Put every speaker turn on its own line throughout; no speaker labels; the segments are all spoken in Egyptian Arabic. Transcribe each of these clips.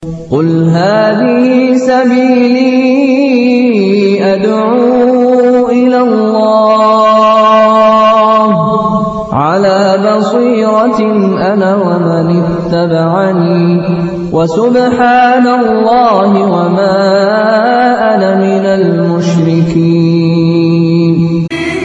قل هذه سبيلي أدعو إلى الله على بصيرة أنا ومن اتبعني وسبحان الله وما أنا من المشركين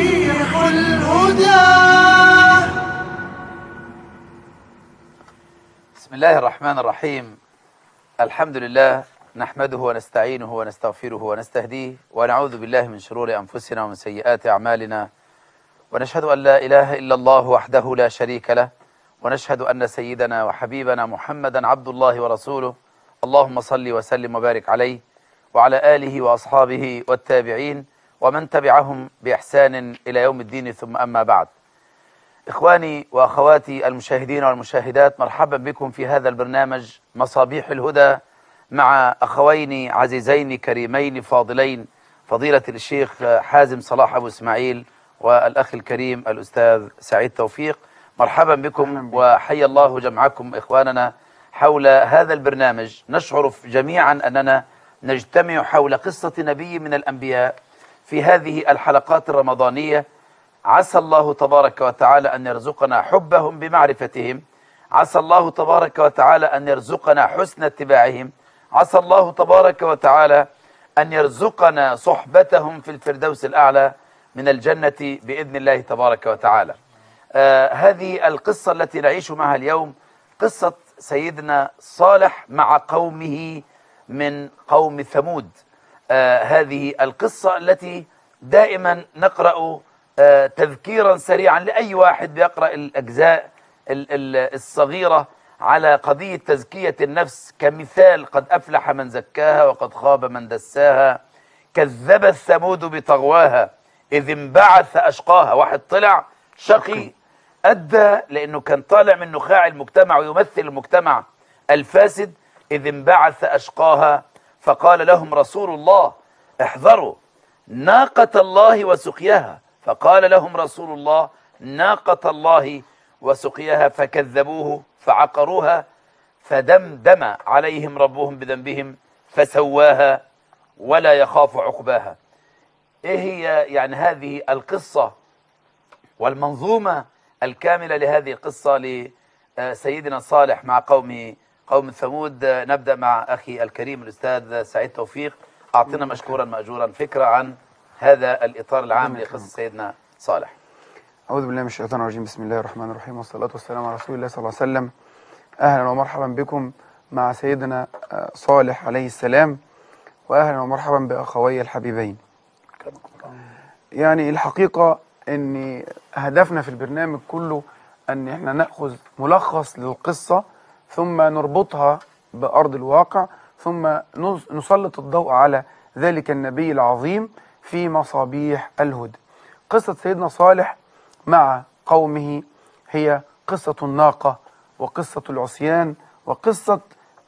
بسم الله الرحمن الرحيم الحمد لله نحمده ونستعينه ونستغفره ونستهديه ونعوذ بالله من شرور أنفسنا ومن سيئات أعمالنا ونشهد أن لا إله إلا الله وحده لا شريك له ونشهد أن سيدنا وحبيبنا محمدا عبد الله ورسوله اللهم صل وسلم وبارك عليه وعلى آله وأصحابه والتابعين ومن تبعهم بإحسان إلى يوم الدين ثم أما بعد إخواني وأخواتي المشاهدين والمشاهدات مرحبا بكم في هذا البرنامج مصابيح الهدى مع أخوين عزيزين كريمين فاضلين فضيلة الشيخ حازم صلاح أبو إسماعيل والأخ الكريم الأستاذ سعيد توفيق مرحبا بكم وحي الله جمعكم إخواننا حول هذا البرنامج نشعر جميعا أننا نجتمع حول قصة نبي من الأنبياء في هذه الحلقات الرمضانية عسى الله تبارك وتعالى أن يرزقنا حبهم بمعرفتهم عسى الله تبارك وتعالى أن يرزقنا حسن اتباعهم عسى الله تبارك وتعالى أن يرزقنا صحبتهم في الفردوس الأعلى من الجنة بإذن الله تبارك وتعالى آه هذه القصة التي نعيش معها اليوم قصة سيدنا صالح مع قومه من قوم ثمود آه هذه القصة التي دائما نقرأ آه تذكيرا سريعا لأي واحد بيقرأ الأجزاء الصغيرة على قضية تزكية النفس كمثال قد أفلح من زكاها وقد خاب من دساها كذبت ثمود بطغواها إذ انبعث أشقاها واحد طلع شقي أدى لأنه كان طالع من نخاع المجتمع ويمثل المجتمع الفاسد إذ انبعث أشقاها فقال لهم رسول الله احذروا ناقة الله وسقياها فقال لهم رسول الله ناقة الله وسقياها فكذبوه فعقروها فدمدم عليهم ربهم بذنبهم فسواها ولا يخاف عقباها ايه هي يعني هذه القصة والمنظومة الكاملة لهذه القصة لسيدنا صالح مع قومه قوم ثمود نبدأ مع أخي الكريم الأستاذ سعيد توفيق أعطنا مشكورا مأجورا فكرة عن هذا الإطار العام لقصة سيدنا صالح
أعوذ بالله من الشيطان الرجيم بسم الله الرحمن الرحيم والصلاة والسلام على رسول الله صلى الله عليه وسلم أهلا ومرحبا بكم مع سيدنا صالح عليه السلام وأهلا ومرحبا بأخوي الحبيبين يعني الحقيقة أن هدفنا في البرنامج كله أن احنا نأخذ ملخص للقصة ثم نربطها بأرض الواقع ثم نسلط الضوء على ذلك النبي العظيم في مصابيح الهدى قصة سيدنا صالح مع قومه هي قصة الناقة وقصة العصيان وقصة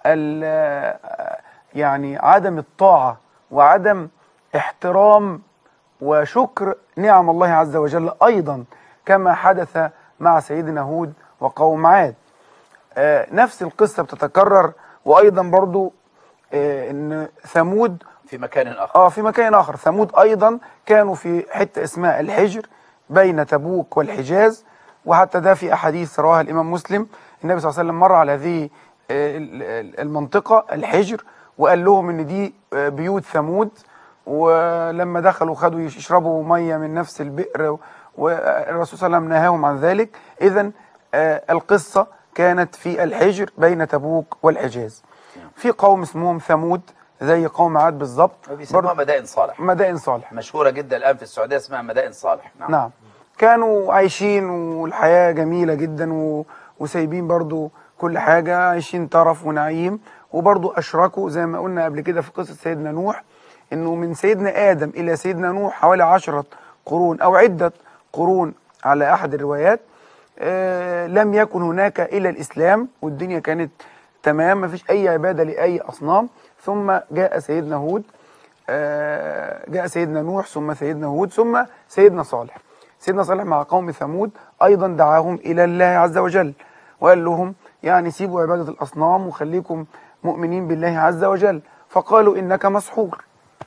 يعني عدم الطاعة وعدم احترام وشكر نعم الله عز وجل أيضا كما حدث مع سيدنا هود وقوم عاد نفس القصة بتتكرر وأيضا برضو أن ثمود
في مكان آخر
اه في مكان آخر ثمود أيضا كانوا في حتة اسمها الحجر بين تبوك والحجاز وحتى ده في أحاديث رواها الإمام مسلم النبي صلى الله عليه وسلم مر على هذه المنطقة الحجر وقال لهم ان دي بيوت ثمود ولما دخلوا خدوا يشربوا ميه من نفس البئر والرسول صلى الله عليه وسلم نهاهم عن ذلك اذا القصه كانت في الحجر بين تبوك والحجاز في قوم اسمهم ثمود زي قوم عاد بالظبط
بيسموها مدائن صالح
مدائن صالح
مشهوره جدا الان في السعوديه اسمها مدائن صالح
نعم, نعم. كانوا عايشين والحياه جميله جدا و... وسايبين برضو كل حاجه عايشين طرف ونعيم وبرضو أشركوا زي ما قلنا قبل كده في قصة سيدنا نوح إنه من سيدنا آدم إلى سيدنا نوح حوالي عشرة قرون أو عدة قرون على أحد الروايات آه لم يكن هناك إلا الإسلام والدنيا كانت تمام ما فيش أي عبادة لأي أصنام ثم جاء سيدنا هود آه جاء سيدنا نوح ثم سيدنا هود ثم سيدنا صالح سيدنا صالح مع قوم ثمود أيضا دعاهم إلى الله عز وجل وقال لهم يعني سيبوا عبادة الأصنام وخليكم مؤمنين بالله عز وجل فقالوا إنك مسحور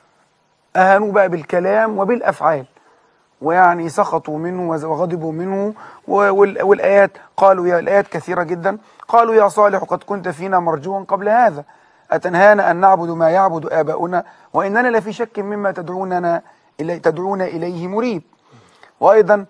أهانوا بقى بالكلام وبالأفعال ويعني سخطوا منه وز- وغضبوا منه و- وال- والآيات قالوا يا الآيات كثيرة جدا قالوا يا صالح قد كنت فينا مرجوا قبل هذا أتنهانا أن نعبد ما يعبد آباؤنا وإننا لفي شك مما تدعوننا إلي تدعون إليه مريب وأيضا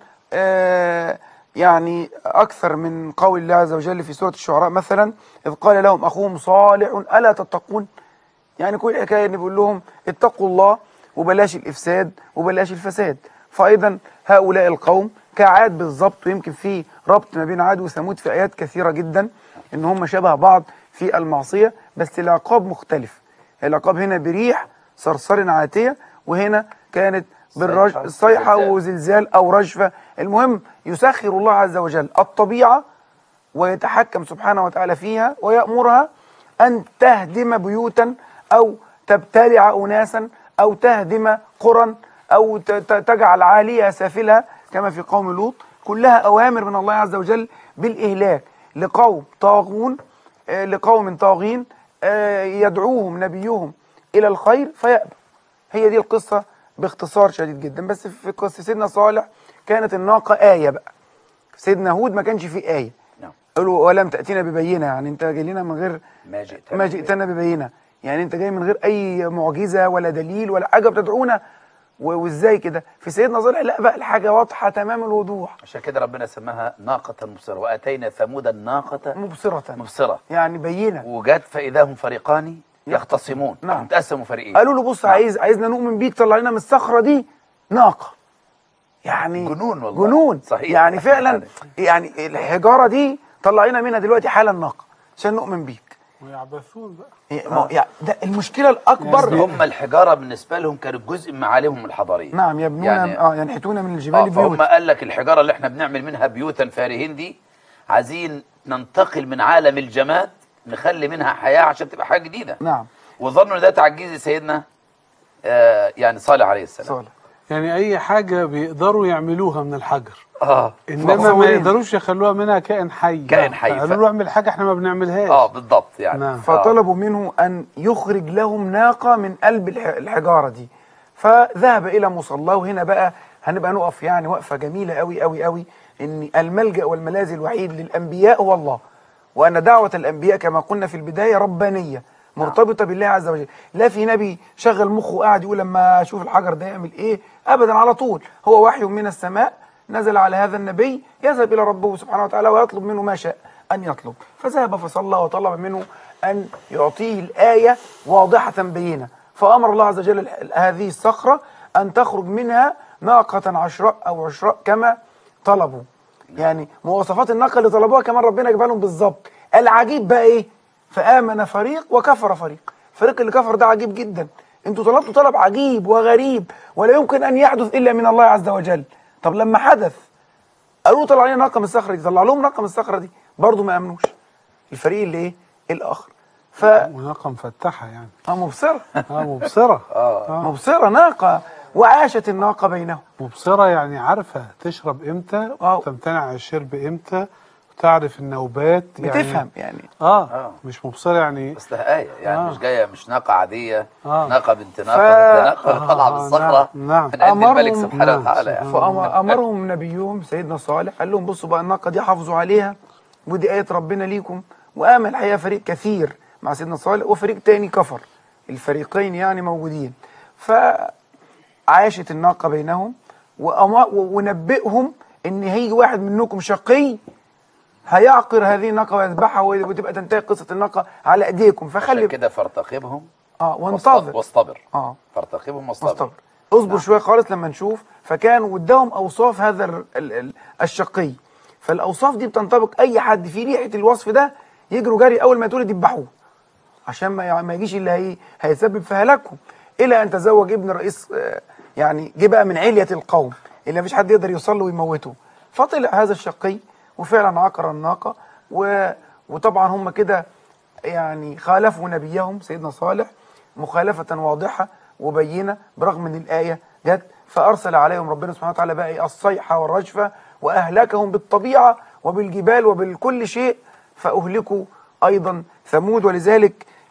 آه يعني أكثر من قول الله عز وجل في سورة الشعراء مثلا إذ قال لهم أخوهم صالح ألا تتقون يعني كل حكايه ان بيقول لهم اتقوا الله وبلاش الافساد وبلاش الفساد فايضا هؤلاء القوم كعاد بالظبط ويمكن في ربط ما بين عاد وثمود في ايات كثيره جدا ان هم شبه بعض في المعصيه بس العقاب مختلف العقاب هنا بريح صرصر عاتيه وهنا كانت بالرج
صيحة
الصيحه
وزلزال.
وزلزال او رجفه المهم يسخر الله عز وجل الطبيعه ويتحكم سبحانه وتعالى فيها ويأمرها أن تهدم بيوتا أو تبتلع أناسا أو تهدم قرى أو ت- ت- تجعل عاليها سافلها كما في قوم لوط كلها أوامر من الله عز وجل بالإهلاك لقوم طاغون آه، لقوم طاغين آه، يدعوهم نبيهم إلى الخير فيأبى هي دي القصة باختصار شديد جدا بس في قصة سيدنا صالح كانت الناقة آية بقى سيدنا هود ما كانش فيه آية
نعم
قالوا ولم تأتينا ببينة يعني انت جاي لنا من غير
ما جئت
ما جئتنا ببينة يعني انت جاي من غير اي معجزة ولا دليل ولا حاجة بتدعونا و- وازاي كده في سيدنا صالح لا بقى الحاجة واضحة تمام الوضوح
عشان كده ربنا سماها ناقة مبصرة وآتينا ثمود الناقة
مبصرة
مبصرة
يعني بينة
وجت فإذا هم فريقان يختصمون
نعم.
تقسموا فريقين
قالوا له بص عايز عايزنا نؤمن بيك طلع لنا من الصخرة دي ناقة يعني
جنون والله.
جنون
صحيح.
يعني فعلا يعني الحجارة دي طلع لنا منها دلوقتي حالا ناقة عشان نؤمن بيك
ويعبثون بقى
إيه، ما- يعني ده المشكلة الأكبر
بس هم الحجارة بالنسبة لهم كانت جزء من معالمهم الحضارية
نعم يبنون
يعني
اه ينحتون من الجبال
آه فهم
بيوت
قال لك الحجارة اللي احنا بنعمل منها بيوتا فارهين دي عايزين ننتقل من عالم الجماد نخلي منها حياة عشان تبقى حاجة جديدة
نعم
وظنوا ان ده تعجيز سيدنا آه يعني صالح عليه السلام
صالح
يعني اي حاجه بيقدروا يعملوها من الحجر
اه
انما ما
متصورين.
يقدروش يخلوها منها كائن حي
كائن حي.
قالوا له اعمل حاجه احنا ما بنعملهاش
اه بالضبط يعني
نعم.
آه.
فطلبوا منه أن يخرج لهم ناقة من قلب الح- الحجارة دي فذهب إلى مصلاه وهنا بقى هنبقى نقف يعني وقفة جميلة قوي قوي قوي إن الملجأ والملاذ الوحيد للأنبياء هو الله وأن دعوة الأنبياء كما قلنا في البداية ربانية مرتبطة بالله عز وجل لا في نبي شغل مخه وقاعد يقول لما أشوف الحجر ده يعمل إيه أبدا على طول هو وحي من السماء نزل على هذا النبي يذهب إلى ربه سبحانه وتعالى ويطلب منه ما شاء أن يطلب فذهب فصلى وطلب منه أن يعطيه الآية واضحة بينة فأمر الله عز وجل ال- هذه الصخرة أن تخرج منها ناقة عشراء أو عشراء كما طلبوا يعني مواصفات الناقة اللي طلبوها كمان ربنا جابها لهم بالظبط العجيب بقى إيه فآمن فريق وكفر فريق الفريق اللي كفر ده عجيب جدا انتوا طلبتوا طلب عجيب وغريب ولا يمكن أن يحدث إلا من الله عز وجل طب لما حدث قالوا طلع لنا ناقه من الصخره دي طلع لهم ناقه من الصخره دي برضه ما امنوش الفريق اللي ايه الاخر ف
وناقه مفتحه يعني
آه، مبصره
اه مبصره
آه.
مبصره ناقه وعاشت الناقه بينهم
مبصره يعني عارفه تشرب امتى
آه.
وتمتنع عن الشرب امتى وتعرف النوبات يعني
بتفهم يعني
اه,
آه.
مش مبصره يعني
بس ده آية يعني
آه.
مش جاية مش ناقة عادية
آه.
ناقة بنت ناقة
ف-
بنت ناقة طالعة من
آه،
الصخرة
نعم، نعم.
من عند الملك
أمرهم-
سبحانه
نعم،
وتعالى يعني
سبحان
فأمرهم نبيهم سيدنا صالح قال لهم بصوا بقى الناقة دي حافظوا عليها ودي آية ربنا ليكم وآمن الحقيقة فريق كثير مع سيدنا صالح وفريق تاني كفر الفريقين يعني موجودين فعاشت الناقة بينهم وأما- ونبئهم إن هيجي واحد منكم شقي هيعقر هذه الناقة ويذبحها وتبقى تنتهي قصة الناقة على أيديكم
عشان
فخلي
كده فارتقبهم
اه
واصطبر
وانتظر
واصطبر
اه
فارتقبهم واصطبر
واصطبر اصبر شويه خالص لما نشوف فكان ودهم اوصاف هذا ال ال ال الشقي فالاوصاف دي بتنطبق اي حد في ريحه الوصف ده يجروا جري اول ما يتولد يذبحوه عشان ما يع- ما يجيش اللي هي هيسبب في هلاكهم الى ان تزوج ابن رئيس آه، يعني جه بقى من عليه القوم اللي مفيش حد يقدر يوصل له ويموته فطلع هذا الشقي وفعلا عقر الناقه و وطبعا هم كده يعني خالفوا نبيهم سيدنا صالح مخالفة واضحة وبينة برغم ان الآية جت فأرسل عليهم ربنا سبحانه وتعالى بقى إيه؟ الصيحة والرجفة وأهلكهم بالطبيعة وبالجبال وبالكل شيء فأهلكوا أيضا ثمود ولذلك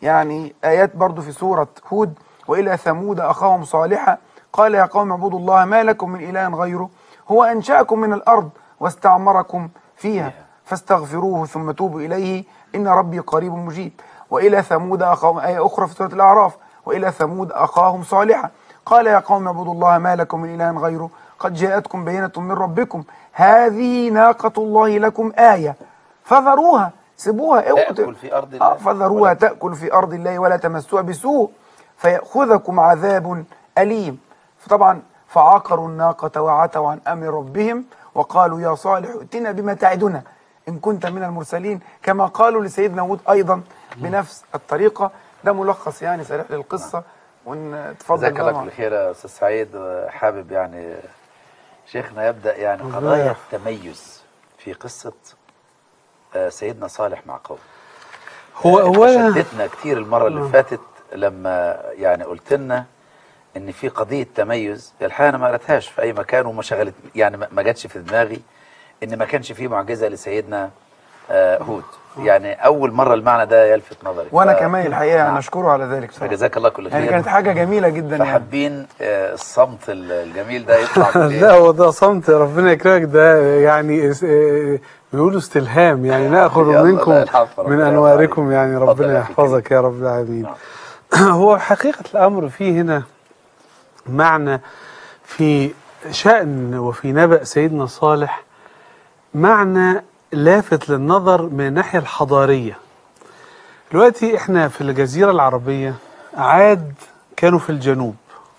يعني آيات برضو في سورة هود وإلى ثمود أخاهم صالحا قال يا قوم اعبدوا الله ما لكم من إله غيره هو أنشأكم من الأرض واستعمركم فيها فاستغفروه ثم توبوا إليه إن ربي قريب مجيب وإلى ثمود أخاهم آية أخرى في سورة الأعراف وإلى ثمود أخاهم صالحا قال يا قوم اعبدوا الله ما لكم من إله غيره قد جاءتكم بينة من ربكم هذه ناقة الله لكم آية فذروها سيبوها اوعوا
تأكل في أرض
آه،
الله
فذروها
ولا
تأكل في أرض الله ولا تمسوها بسوء فيأخذكم عذاب أليم فطبعا فعقروا الناقة وعتوا عن أمر ربهم وقالوا يا صالح ائتنا بما تعدنا إن كنت من المرسلين كما قالوا لسيدنا هود أيضا بنفس الطريقة ده ملخص يعني سريع للقصة ونتفضل
جزاك
بقى
الله
مع-
كل خير يا استاذ سعيد حابب يعني شيخنا يبدا يعني
ربنا
قضايا
يحفظ.
التميز في قصه آه، سيدنا صالح مع قومه
هو هو
شدتنا كتير المره اللي فاتت لما يعني قلت لنا ان في قضيه تميز الحقيقه انا ما قريتهاش في اي مكان وما شغلت يعني ما ما جاتش في دماغي ان ما كانش في معجزه لسيدنا آه، هود يعني اول مره المعنى ده يلفت نظري
وأنا
ف-
كمان الحقيقة
نعم.
نشكره على ذلك بصراحة.
فجزاك الله كل
يعني
خير
كانت حاجة جميلة جدا يعني
فحابين آه، الصمت ال- الجميل ده يطلع بالليل.
لا هو ده صمت ربنا يكرمك ده يعني اس- آه، بيقولوا استلهام يعني ناخذ
يلا،
منكم
لا، الحمد
من
لله.
انواركم يعني
اتفضل
ربنا
يا أخي
يحفظك يا رب العالمين
نعم.
هو حقيقة الأمر فيه هنا معنى في شأن وفي نبأ سيدنا صالح معنى لافت للنظر من الناحية الحضارية دلوقتي احنا في الجزيرة العربية عاد كانوا في الجنوب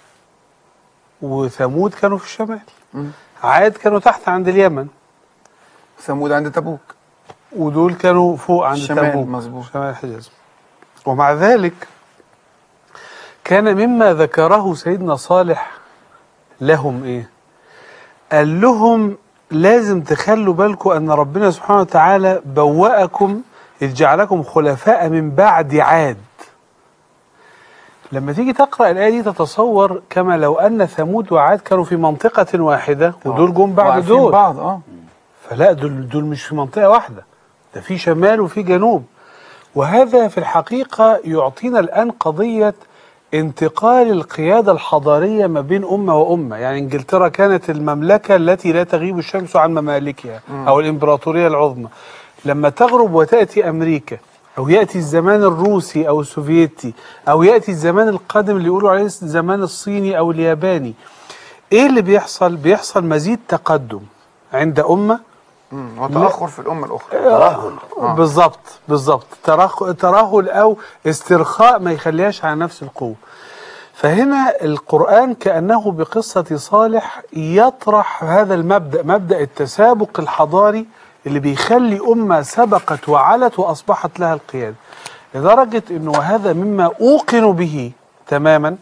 وثمود كانوا في الشمال
مم.
عاد كانوا تحت عند اليمن
ثمود عند تبوك
ودول كانوا فوق عند
الشمال،
تبوك
مظبوط.
شمال الحجاز ومع ذلك كان مما ذكره سيدنا صالح لهم ايه قال لهم لازم تخلوا بالكم ان ربنا سبحانه وتعالى بوأكم إذ جعلكم خلفاء من بعد عاد لما تيجي تقرأ الآية دي تتصور كما لو أن ثمود وعاد كانوا في منطقة واحدة ودول جم بعد
وعارفين
دول
بعض اه
فلا دول دول مش في منطقة واحدة ده في شمال وفي جنوب وهذا في الحقيقة يعطينا الآن قضية انتقال القيادة الحضارية ما بين أمة وأمة يعني إنجلترا كانت المملكة التي لا تغيب الشمس عن ممالكها أو الإمبراطورية العظمى لما تغرب وتأتي أمريكا أو يأتي الزمان الروسي أو السوفيتي أو يأتي الزمان القادم اللي يقولوا عليه الزمان الصيني أو الياباني إيه اللي بيحصل؟ بيحصل مزيد تقدم عند أمة
مم. وتأخر في الأمة الأخرى
ترهل
آه.
بالظبط بالظبط ترخ- ترهل او استرخاء ما يخليهاش على نفس القوه فهنا القرآن كأنه بقصة صالح يطرح هذا المبدأ مبدأ التسابق الحضاري اللي بيخلي أمة سبقت وعلت وأصبحت لها القيادة لدرجة أنه هذا مما أوقن به تماما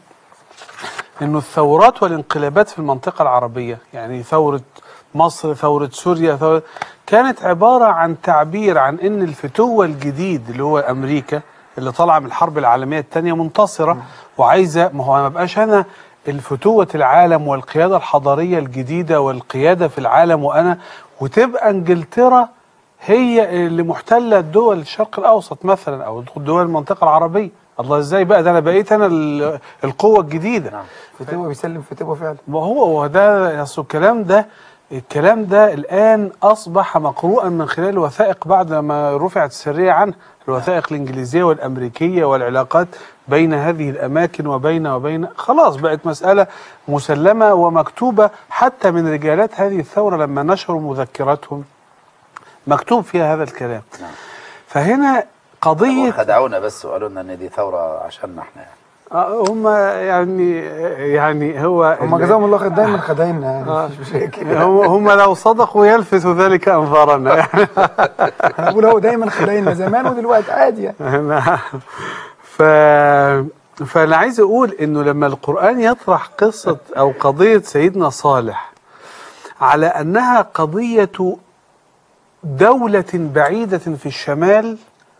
أنه الثورات والانقلابات في المنطقة العربية يعني ثورة مصر ثورة سوريا ثورة كانت عبارة عن تعبير عن أن الفتوة الجديد اللي هو أمريكا اللي طالعة من الحرب العالمية الثانية منتصرة وعايزة ما هو ما بقاش أنا الفتوة العالم والقيادة الحضارية الجديدة والقيادة في العالم وأنا وتبقى انجلترا هي اللي محتلة دول الشرق الأوسط مثلا أو دول المنطقة العربية الله ازاي بقى ده انا بقيت انا ال- القوة الجديدة
نعم.
فتوة بيسلم فتوة فعلا
ما هو هو ده اصل الكلام ده الكلام ده الان اصبح مقروءا من خلال الوثائق بعد ما رفعت السريه عنه الوثائق الانجليزيه والامريكيه والعلاقات بين هذه الاماكن وبين وبين خلاص بقت مساله مسلمه ومكتوبه حتى من رجالات هذه الثوره لما نشروا مذكراتهم مكتوب فيها هذا الكلام
نعم.
فهنا قضيه
خدعونا بس وقالوا لنا ان دي ثوره عشاننا احنا يعني
آه، هم يعني يعني هو
هم
ال-
جزاهم الله خير دايما خداينا يعني
آه.
مش مشاكل
هم هم لو صدقوا يلفت ذلك انظارنا يعني
انا بقول هو دايما خداينا زمان ودلوقتي عادي يعني
نعم. ف فانا عايز اقول انه لما القران يطرح قصه او قضيه سيدنا صالح على انها قضيه دوله بعيده في الشمال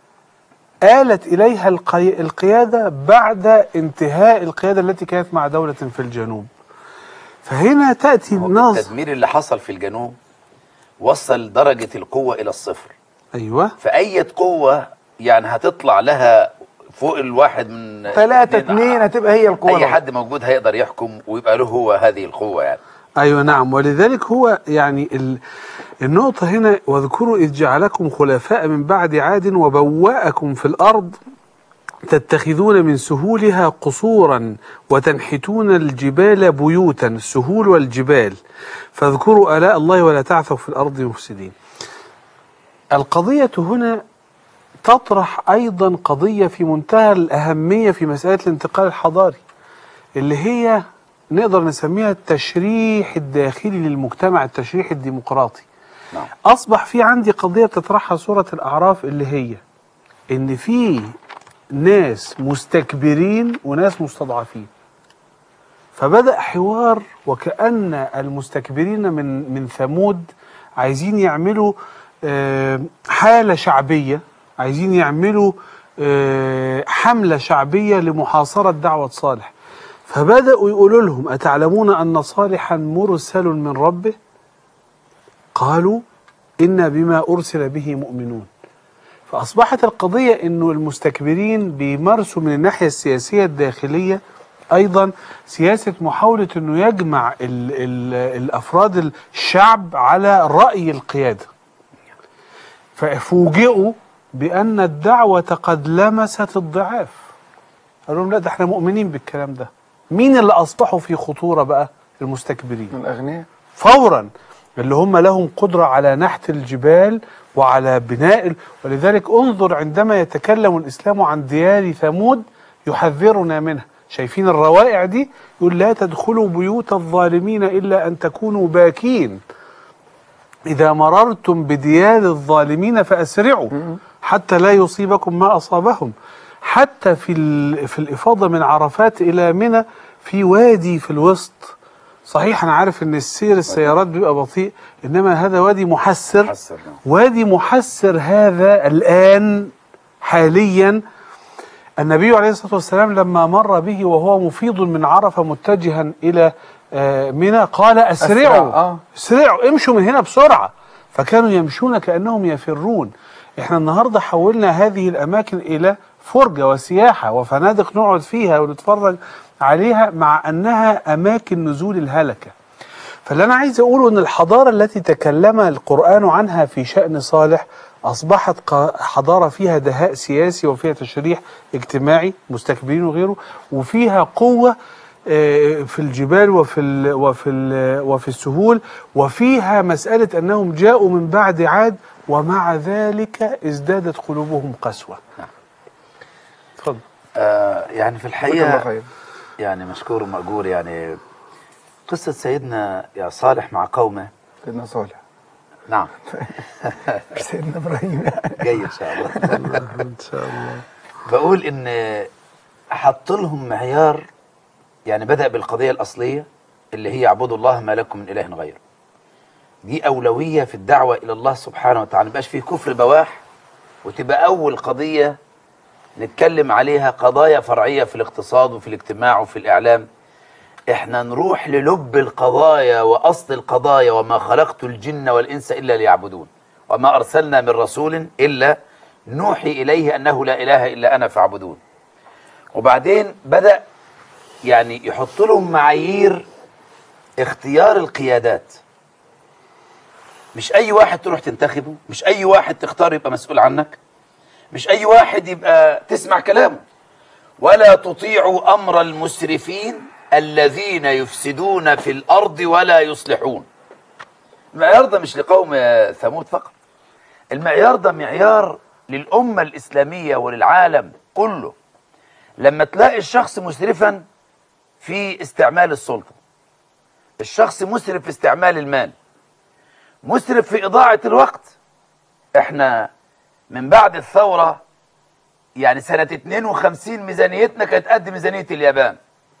آلت إليها القي... القيادة بعد انتهاء القيادة التي كانت مع دولة في الجنوب فهنا تأتي
هو
النص
التدمير اللي حصل في الجنوب وصل درجه القوه الى الصفر
أيوة
فأي قوة يعني هتطلع لها فوق الواحد من
ثلاثة اتنين هتبقى هي القوة
اي
العظمى.
حد موجود هيقدر يحكم ويبقى له هو هذه القوه يعني
ايوه نعم ولذلك هو يعني ال... النقطة هنا واذكروا إذ جعلكم خلفاء من بعد عاد وبوأكم في الأرض تتخذون من سهولها قصورا وتنحتون الجبال بيوتا السهول والجبال فاذكروا آلاء الله ولا تعثوا في الأرض مفسدين القضية هنا تطرح أيضا قضية في منتهى الأهمية في مسألة الانتقال الحضاري اللي هي نقدر نسميها التشريح الداخلي للمجتمع التشريح الديمقراطي
نعم.
أصبح في عندي قضية بتطرحها سورة الأعراف اللي هي إن في ناس مستكبرين وناس مستضعفين فبدأ حوار وكأن المستكبرين من من ثمود عايزين يعملوا آه، حالة شعبية عايزين يعملوا آه، حملة شعبية لمحاصرة دعوة صالح فبدأوا يقولوا لهم أتعلمون أن صالحا مرسل من ربه قالوا إنا بما أرسل به مؤمنون فأصبحت القضية أنه المستكبرين بيمارسوا من الناحية السياسية الداخلية أيضا سياسة محاولة أنه يجمع ال ال الأفراد الشعب على رأي القيادة ففوجئوا بأن الدعوة قد لمست الضعاف قالوا لهم لا ده احنا مؤمنين بالكلام ده مين اللي أصبحوا في خطورة بقى المستكبرين
من الأغنياء
فورا اللي هم لهم قدرة على نحت الجبال وعلى بناء ال- ولذلك انظر عندما يتكلم الإسلام عن ديار ثمود يحذرنا منها شايفين الروائع دي يقول لا تدخلوا بيوت الظالمين إلا أن تكونوا باكين إذا مررتم بديار الظالمين فأسرعوا حتى لا يصيبكم ما أصابهم حتى في ال- في الإفاضة من عرفات إلى منى في وادي في الوسط صحيح أنا عارف إن السير السيارات بيبقى بطيء إنما هذا وادي محسر
محسر، نعم.
وادي محسر هذا الآن حاليا النبي عليه الصلاة والسلام لما مر به وهو مفيض من عرفة متجها إلى آه، منى قال أسرعوا
أسرع، آه.
اسرعوا امشوا من هنا بسرعة فكانوا يمشون كأنهم يفرون احنا النهاردة حولنا هذه الأماكن إلى فرجة وسياحة وفنادق نقعد فيها ونتفرج عليها مع أنها أماكن نزول الهلكة فاللي أنا عايز أقوله أن الحضارة التي تكلم القرآن عنها في شأن صالح أصبحت ق- حضارة فيها دهاء سياسي وفيها تشريح اجتماعي مستكبرين وغيره وفيها قوة آه، في الجبال وفي ال وفي ال وفي السهول وفيها مسألة أنهم جاءوا من بعد عاد ومع ذلك ازدادت قلوبهم قسوة اتفضل
آه يعني في
جزاك الله
الحقيقه
خير
يعني مشكور ومأجور يعني قصه سيدنا يا صالح مع قومه
سيدنا صالح
نعم
مش سيدنا إبراهيم يعني
جاي ان شاء الله
إن شاء الله
بقول ان حط لهم معيار يعني بدأ بالقضية الأصلية اللي هي اعبدوا الله ما لكم من إله غيره دي أولوية في الدعوة إلى الله سبحانه وتعالى ما يبقاش فيه كفر بواح وتبقى أول قضية نتكلم عليها قضايا فرعية في الاقتصاد وفي الاجتماع وفي الإعلام احنا نروح للب القضايا وأصل القضايا وما خلقت الجن والإنس إلا ليعبدون وما أرسلنا من رسول إلا نوحي إليه أنه لا إله إلا أنا فاعبدون وبعدين بدأ يعني يحط لهم معايير اختيار القيادات مش أي واحد تروح تنتخبه مش أي واحد تختار يبقى مسؤول عنك مش أي واحد يبقى تسمع كلامه ولا تطيعوا أمر المسرفين الذين يفسدون في الأرض ولا يصلحون المعيار ده مش لقوم ثمود فقط المعيار ده معيار للأمة الإسلامية وللعالم كله لما تلاقي الشخص مسرفا في استعمال السلطة الشخص مسرف في استعمال المال مسرف في إضاعة الوقت احنا من بعد الثورة يعني سنة 52 ميزانيتنا كانت قد ميزانية اليابان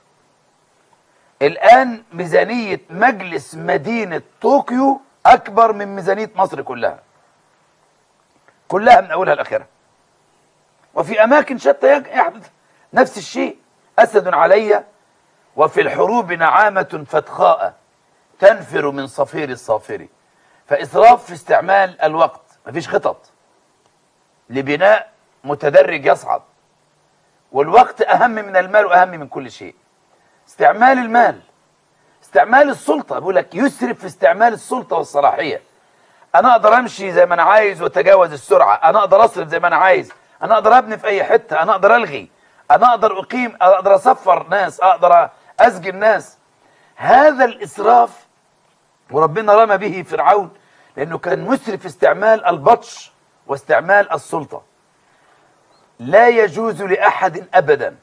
الآن ميزانية مجلس مدينة طوكيو أكبر من ميزانية مصر كلها كلها من أولها لآخرها وفي أماكن شتى يج- يحدث نفس الشيء أسد علي وفي الحروب نعامة فتخاء تنفر من صفير الصافر فإسراف في استعمال الوقت مفيش خطط لبناء متدرج يصعد والوقت أهم من المال وأهم من كل شيء استعمال المال استعمال السلطة بقول لك يسرف في استعمال السلطة والصلاحية أنا أقدر أمشي زي ما أنا عايز وأتجاوز السرعة أنا أقدر أصرف زي ما أنا عايز أنا أقدر أبني في أي حتة أنا أقدر ألغي أنا أقدر أقيم أقدر أسفر ناس أقدر أسجن ناس هذا الإسراف وربنا رمى به فرعون لأنه كان مسرف في استعمال البطش واستعمال السلطة لا يجوز لأحد أبدا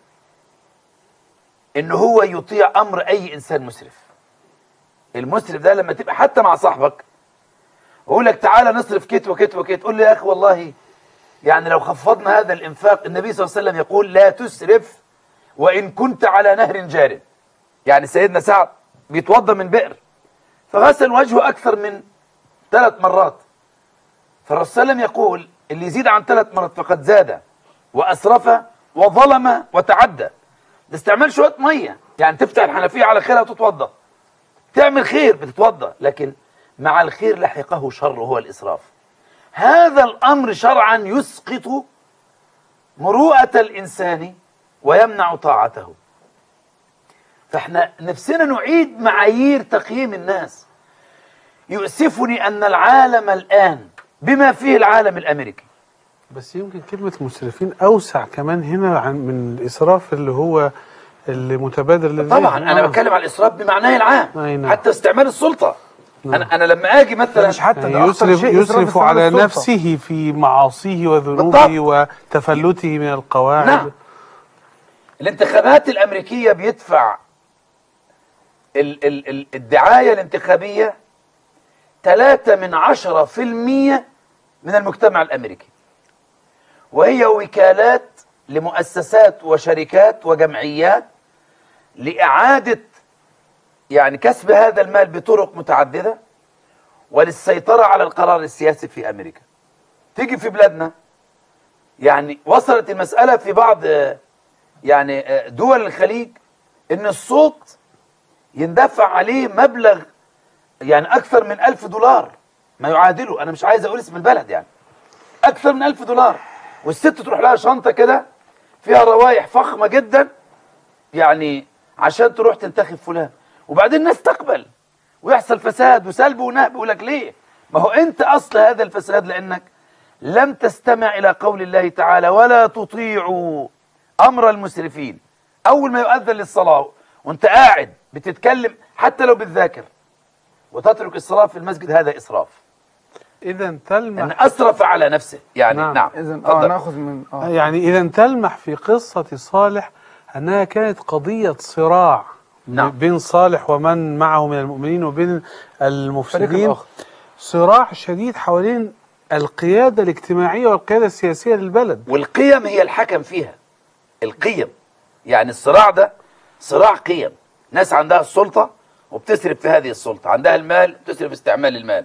إن هو يطيع أمر أي إنسان مسرف المسرف ده لما تبقى حتى مع صاحبك ويقول لك تعالى نصرف كت وكت وكت تقول له يا أخي والله يعني لو خفضنا هذا الإنفاق النبي صلى الله عليه وسلم يقول لا تسرف وإن كنت على نهر جار يعني سيدنا سعد بيتوضى من بئر فغسل وجهه أكثر من ثلاث مرات فالرسول صلى الله عليه وسلم يقول اللي يزيد عن ثلاث مرات فقد زاد وأسرف وظلم وتعدى ده استعمال شوية مية يعني تفتح الحنفية على خيرها وتتوضى تعمل خير بتتوضى لكن مع الخير لحقه شر هو الإسراف هذا الأمر شرعا يسقط مروءة الإنسان ويمنع طاعته فاحنا نفسنا نعيد معايير تقييم الناس يؤسفني أن العالم الآن بما فيه العالم الأمريكي
بس يمكن كلمة مسرفين أوسع كمان هنا عن من الإسراف اللي هو اللي متبادر للذهن
طبعا أنا
آه.
بتكلم على الإسراف بمعناه العام
أي نعم.
حتى استعمال السلطة أنا أنا لما أجي مثلا
مش حتى ده
يعني
أخطر
يسرف
شيء إسراف
يسرف
استعمال
على
السلطة.
نفسه في معاصيه وذنوبه وتفلته من القواعد
نعم. الانتخابات الأمريكية بيدفع ال ال ال الدعاية الانتخابية ثلاثة من عشرة في المية من المجتمع الأمريكي وهي وكالات لمؤسسات وشركات وجمعيات لإعادة يعني كسب هذا المال بطرق متعددة وللسيطرة على القرار السياسي في أمريكا تيجي في بلادنا يعني وصلت المسألة في بعض آه، يعني آه، دول الخليج إن الصوت يندفع عليه مبلغ يعني أكثر من ألف دولار ما يعادله أنا مش عايز أقول اسم البلد يعني أكثر من ألف دولار والست تروح لها شنطة كده فيها روايح فخمة جدا يعني عشان تروح تنتخب فلان وبعدين الناس تقبل ويحصل فساد وسلب ونهب يقول لك ليه ما هو انت اصل هذا الفساد لانك لم تستمع الى قول الله تعالى ولا تطيعوا امر المسرفين اول ما يؤذن للصلاه وانت قاعد بتتكلم حتى لو بتذاكر وتترك الصلاه في المسجد هذا اسراف
إذا
ان
تلمح
اسرف على نفسه يعني
نعم.
نعم,
إذا اه
اتفضل.
ناخذ من اه
يعني إذا تلمح في قصة صالح أنها كانت قضية صراع
نعم.
بين صالح ومن معه من المؤمنين وبين
الفريق
المفسدين
الآخر
صراع شديد حوالين القيادة الاجتماعية والقيادة السياسية للبلد
والقيم هي الحكم فيها القيم يعني الصراع ده صراع قيم ناس عندها السلطة وبتسرف في هذه السلطة عندها المال بتسرف استعمال المال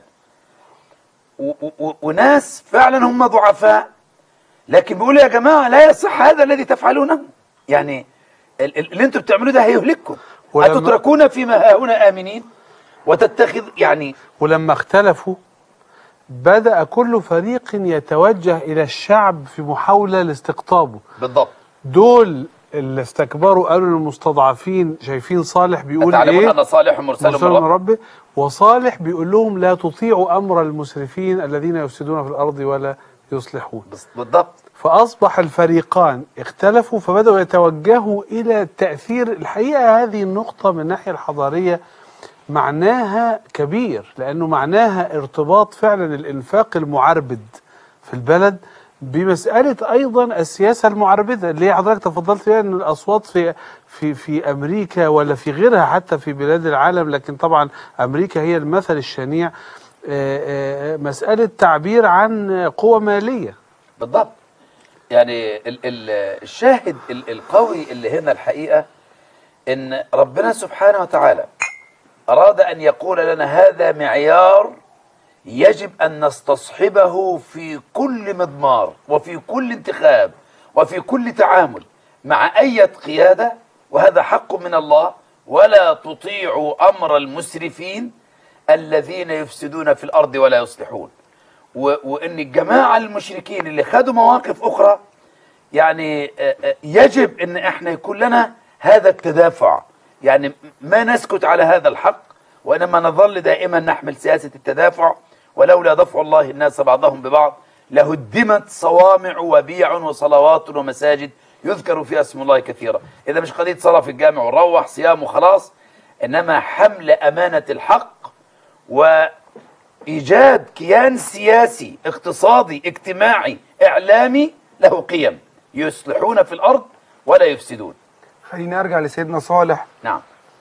و و و وناس فعلا هم ضعفاء لكن بيقولوا يا جماعة لا يصح هذا الذي تفعلونه يعني ال- ال- اللي انتوا بتعملوه ده هيهلككم
ولما-
أتتركون فيما هاهنا آمنين وتتخذ يعني
ولما اختلفوا بدأ كل فريق يتوجه إلى الشعب في محاولة لاستقطابه
بالضبط
دول اللي استكبروا قالوا للمستضعفين شايفين صالح بيقول
تعلمون
ايه
أن صالح مرسل
مرسل
من
من
رب
ربه وصالح بيقول لهم لا تطيعوا امر المسرفين الذين يفسدون في الارض ولا يصلحون
بالضبط
فاصبح الفريقان اختلفوا فبداوا يتوجهوا الى التاثير الحقيقه هذه النقطه من الناحيه الحضاريه معناها كبير لانه معناها ارتباط فعلا الانفاق المعربد في البلد بمساله ايضا السياسه المعربده اللي هي حضرتك تفضلت فيها ان الاصوات في في في امريكا ولا في غيرها حتى في بلاد العالم لكن طبعا امريكا هي المثل الشنيع آه، آه، مساله تعبير عن قوه ماليه
بالضبط يعني ال ال الشاهد ال القوي اللي هنا الحقيقة ان ربنا سبحانه وتعالى اراد ان يقول لنا هذا معيار يجب ان نستصحبه في كل مضمار وفي كل انتخاب وفي كل تعامل مع اي قيادة وهذا حق من الله ولا تطيعوا امر المسرفين الذين يفسدون في الارض ولا يصلحون و- وان الجماعه المشركين اللي خدوا مواقف اخرى يعني آه، آه، يجب ان احنا يكون لنا هذا التدافع يعني ما نسكت على هذا الحق وانما نظل دائما نحمل سياسه التدافع ولولا دفع الله الناس بعضهم ببعض لهدمت صوامع وبيع وصلوات ومساجد يذكر فيها اسم الله كثيرا اذا مش قضيه صلاه في الجامع ونروح صيام وخلاص انما حمل امانه الحق وايجاد كيان سياسي اقتصادي اجتماعي اعلامي له قيم يصلحون في الارض ولا يفسدون
خلينا ارجع لسيدنا صالح
نعم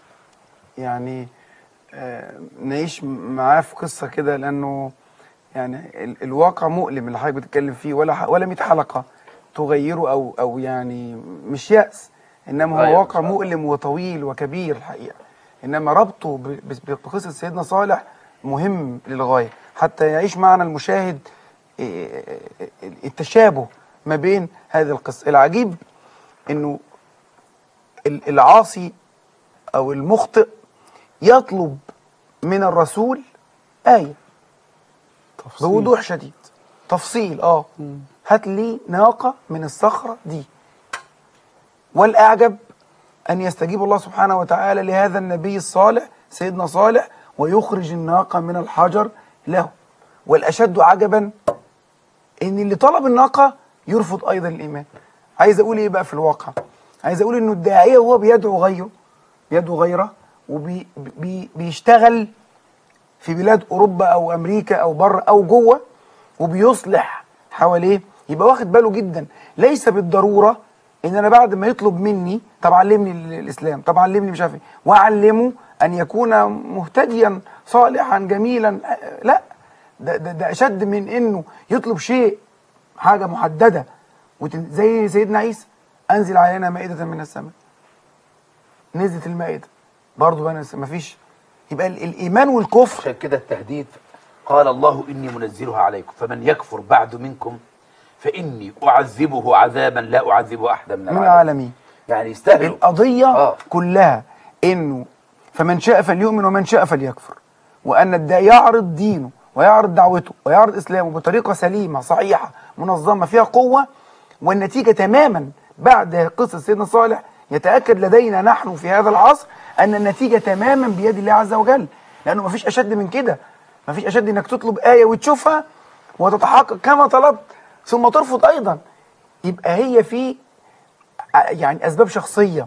يعني آه، نعيش معاه في قصه كده لانه يعني ال- الواقع مؤلم اللي حضرتك بتتكلم فيه ولا ح- ولا 100 حلقه تغيره او او يعني مش يأس انما هو
أيوة،
واقع
إن شاء الله.
مؤلم وطويل وكبير الحقيقه انما ربطه ب- ب- بقصه سيدنا صالح مهم للغايه حتى يعيش معنا المشاهد آه، التشابه ما بين هذه القصه العجيب انه ال- العاصي او المخطئ يطلب من الرسول آية
تفصيل.
بوضوح شديد تفصيل اه هات لي ناقة من الصخرة دي والأعجب أن يستجيب الله سبحانه وتعالى لهذا النبي الصالح سيدنا صالح ويخرج الناقة من الحجر له والأشد عجبا ان اللي طلب الناقه يرفض ايضا الايمان عايز اقول ايه بقى في الواقع عايز اقول انه الداعيه وهو بيدعو غيره بيدعو غيره وبيشتغل في بلاد اوروبا او امريكا او بره او جوه وبيصلح حواليه يبقى واخد باله جدا ليس بالضروره ان انا بعد ما يطلب مني طب علمني ال- الاسلام طب علمني مش عارف ايه واعلمه ان يكون مهتديا صالحا جميلا أه، لا ده, ده, ده اشد من انه يطلب شيء حاجه محدده وتن- زي سيدنا عيسى انزل علينا مائده من السماء نزلت المائده برضه بقى ما فيش يبقى ال- الايمان والكفر
عشان كده التهديد قال الله إني منزلها عليكم فمن يكفر بعد منكم فإني أعذبه عذابا لا أعذبه أحدا من
من
العالمين
العالمين
يعني يستاهلوا
القضية
آه.
كلها انه فمن شاء فليؤمن ومن شاء فليكفر وان الداعي يعرض دينه ويعرض دعوته ويعرض اسلامه بطريقة سليمة صحيحة منظمة فيها قوة والنتيجة تماما بعد قصة سيدنا صالح يتأكد لدينا نحن في هذا العصر ان النتيجة تماما بيد الله عز وجل لانه مفيش اشد من كده مفيش اشد انك تطلب آية وتشوفها وتتحقق كما طلبت ثم ترفض ايضا يبقى هي في يعني اسباب شخصيه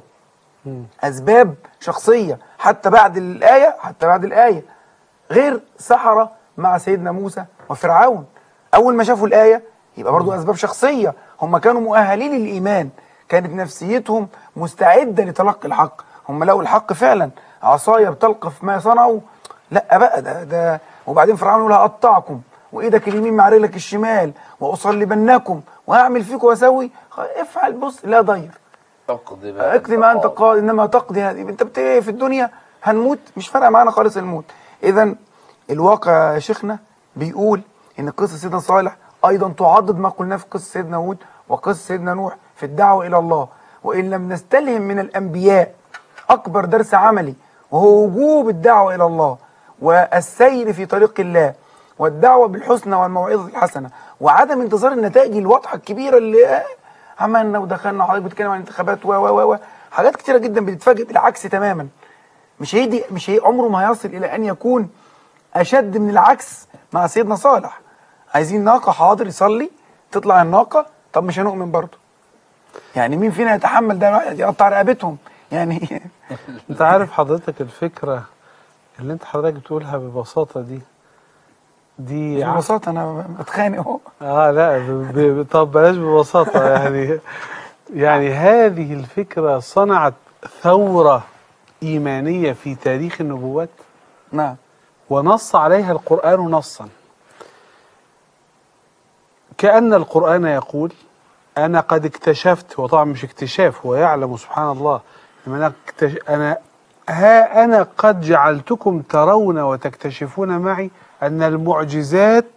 اسباب شخصيه حتى بعد الايه حتى بعد الايه غير سحره مع سيدنا موسى وفرعون اول ما شافوا الايه يبقى برضو اسباب شخصيه هم كانوا مؤهلين للايمان كانت نفسيتهم مستعده لتلقي الحق هم لقوا الحق فعلا عصايه بتلقف ما صنعوا لا بقى ده ده وبعدين فرعون يقول هقطعكم وايدك اليمين مع رجلك الشمال واصلبنكم وهعمل فيكم واسوي خ- افعل بص لا ضير
اقضي ما
اقضي ما انت قاضي انما تقضي هذه انت بت- في الدنيا هنموت مش فارقه معانا خالص الموت اذا الواقع يا شيخنا بيقول ان قصه سيدنا صالح ايضا تعضد ما قلناه في قصه سيدنا هود وقصه سيدنا نوح في الدعوه الى الله وان لم نستلهم من الانبياء اكبر درس عملي وهو وجوب الدعوه الى الله والسير في طريق الله والدعوه بالحسنى والموعظه الحسنه وعدم انتظار النتائج الواضحه الكبيره اللي آه، عملنا ودخلنا وحضرتك بتتكلم عن انتخابات و و و حاجات كتيره جدا بتتفاجئ بالعكس تماما مش هي دي مش هي عمره ما هيصل الى ان يكون اشد من العكس مع سيدنا صالح عايزين ناقه حاضر يصلي تطلع الناقه طب مش هنؤمن برضه يعني مين فينا يتحمل ده الواحد يقطع رقبتهم يعني
انت عارف حضرتك الفكرة اللي انت حضرتك بتقولها ببساطة دي دي ع-
ببساطه انا بتخانق اهو
اه لا ب... ب... طب بلاش ببساطة يعني يعني هذه الفكرة صنعت ثورة إيمانية في تاريخ النبوات
نعم
ونص عليها القرآن نصا كأن القرآن يقول أنا قد اكتشفت وطبعا مش اكتشاف هو يعلم سبحان الله إنما أنا, اكتش... أنا ها أنا قد جعلتكم ترون وتكتشفون معي أن المعجزات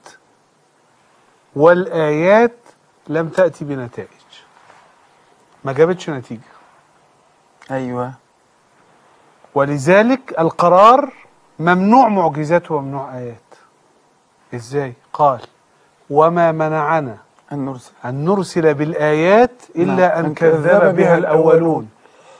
والآيات لم تأتي بنتائج ما جابتش نتيجة
ايوه
ولذلك القرار ممنوع معجزات وممنوع آيات إزاي؟ قال وما منعنا
أن نرسل
أن نرسل بالآيات إلا
نعم.
أن كذب بها الأولون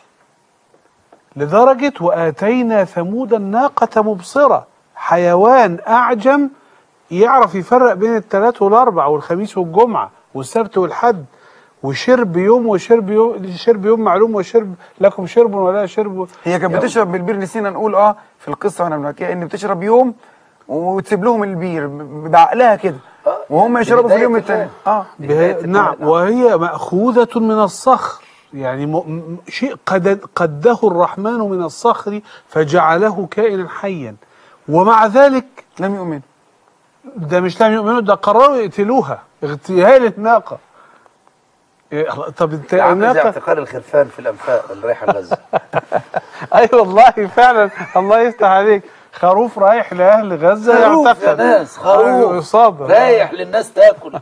لدرجة وآتينا ثمود الناقة مبصرة حيوان أعجم يعرف يفرق بين الثلاث والأربع والخميس والجمعة والسبت والحد وشرب يوم وشرب يوم شرب يوم معلوم وشرب لكم شرب ولا شرب
هي كانت بتشرب بالبير نسينا نقول اه في القصه واحنا بنحكيها ان بتشرب يوم وتسيب لهم البير ب- بعقلها كده
آه،
وهم
دي
يشربوا في
بداية
اليوم
الآية.
الثاني اه
بداية
به...
الآية،
نعم
نعم.
وهي مأخوذة من الصخر يعني م... م- شيء قد... قده الرحمن من الصخر فجعله كائنا حيا ومع ذلك
لم يؤمن
ده مش لم يؤمنوا ده قرروا يقتلوها اغتيال الناقة إيه، طب انت
عامل زي
الناقة
اعتقال الخرفان في الانفاق اللي رايحه غزه
اي والله فعلا الله يفتح عليك خروف رايح لاهل غزه
خروف يا
يعتقل
ناس
أيوة،
خروف
يصاب
رايح للناس تاكل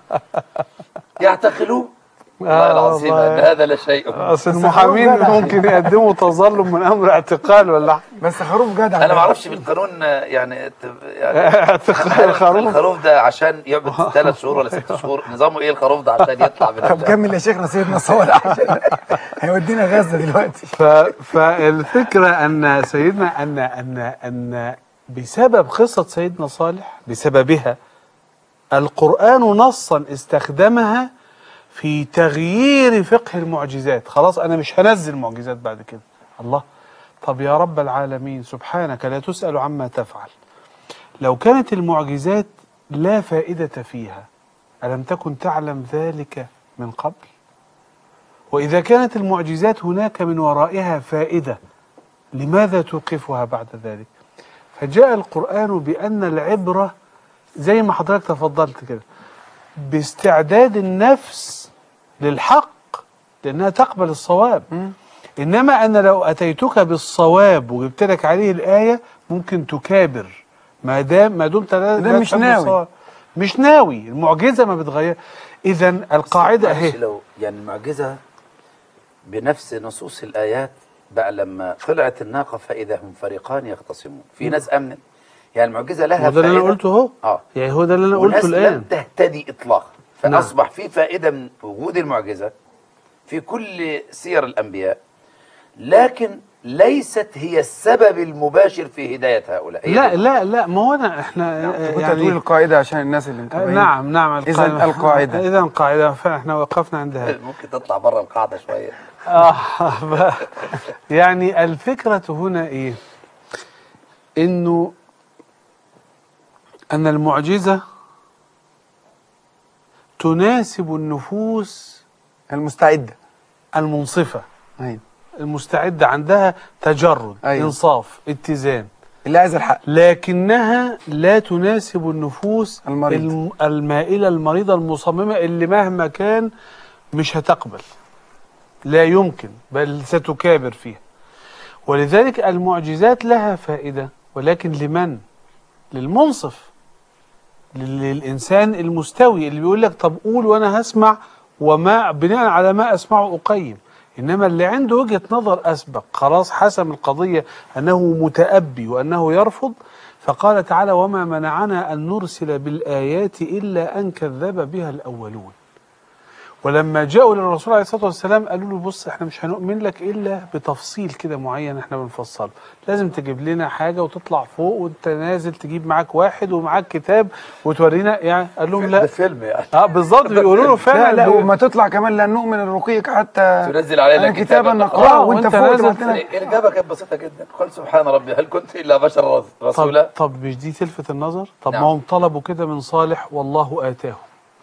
يعتقلوه والله
آه،
العظيم
والله.
ان هذا لشيء
اصل
بس
المحامين
خروف جدع.
ممكن يقدموا تظلم من امر اعتقال ولا
بس خروف جدع
انا ما اعرفش بالقانون آه، يعني ت- يعني
اعتقال
هل
الخروف
الخروف ده عشان يقعد ثلاث شهور ولا ست شهور نظامه ايه الخروف ده عشان يطلع من
طب
ال-
كمل يا شيخنا سيدنا صالح عشان هيودينا غزه دلوقتي
ف... فالفكره ان سيدنا ان ان ان بسبب قصه سيدنا صالح بسببها القران نصا استخدمها في تغيير فقه المعجزات خلاص انا مش هنزل معجزات بعد كده الله طب يا رب العالمين سبحانك لا تسال عما تفعل لو كانت المعجزات لا فائده فيها الم تكن تعلم ذلك من قبل وإذا كانت المعجزات هناك من ورائها فائدة لماذا توقفها بعد ذلك فجاء القرآن بأن العبرة زي ما حضرتك تفضلت كده باستعداد النفس للحق لأنها تقبل الصواب إنما أنا لو أتيتك بالصواب وجبت لك عليه الآية ممكن تكابر ما دام ما دمت لا
ده
لا
مش
تحب
ناوي.
الصواب. مش ناوي المعجزة ما بتغير إذا القاعدة
معلش
أهي
لو يعني المعجزه بنفس نصوص الايات بقى لما طلعت الناقه فاذا هم فريقان يختصمون في ناس امنت يعني المعجزه لها
هو ده اللي انا
فائدة.
قلته اهو
اه
يعني هو ده اللي انا
وناس
قلته
لم
الان
تهتدي اطلاقا
نعم.
فاصبح في فائده من وجود المعجزه في كل سير الانبياء لكن ليست هي السبب المباشر في هدايه هؤلاء هي
لا
دي.
لا لا ما هو انا احنا
كنت هتقول
يعني
القاعده عشان الناس اللي
آه،
متابعين
نعم نعم
إذن القاعدة.
اذا القاعده فاحنا وقفنا عند هذا
ممكن تطلع بره القاعده شويه
آه ف- يعني الفكره هنا ايه انه ان المعجزه تناسب النفوس
المستعده
المنصفه
أيوة.
المستعده عندها تجرد
أيوة.
انصاف اتزان
اللي عايز الحق
لكنها لا تناسب النفوس
المريض.
الم- المائلة المريضة المصممة اللي مهما كان مش هتقبل لا يمكن بل ستكابر فيها ولذلك المعجزات لها فائدة ولكن لمن؟ للمنصف لل- للإنسان المستوي اللي بيقول لك طب قول وأنا هسمع وما بناء على ما أسمعه أقيم إنما اللي عنده وجهة نظر أسبق خلاص حسم القضية أنه متأبي وأنه يرفض فقال تعالى وما منعنا أن نرسل بالآيات إلا أن كذب بها الأولون ولما جاءوا للرسول عليه الصلاه والسلام قالوا له بص احنا مش هنؤمن لك الا بتفصيل كده معين احنا بنفصله لازم تجيب لنا حاجه وتطلع فوق وانت نازل تجيب معاك واحد ومعاك كتاب وتورينا يعني قال لهم
ده
لا
فيلم يعني
اه بالظبط بيقولوا له
لا
فعلا
لا
بي-
وما تطلع كمان لا نؤمن رقيك حتى
تنزل علينا
كتابا
كتابا
نقراه
آه،
وانت
وأنت
فوق
نازل
تبعت لنا
الإجابة كانت بسيطة جدا قل سبحان ربي هل كنت إلا بشر
طب,
رسولا
طب مش دي تلفت النظر طب
نعم.
ما هم طلبوا كده من صالح والله آتاه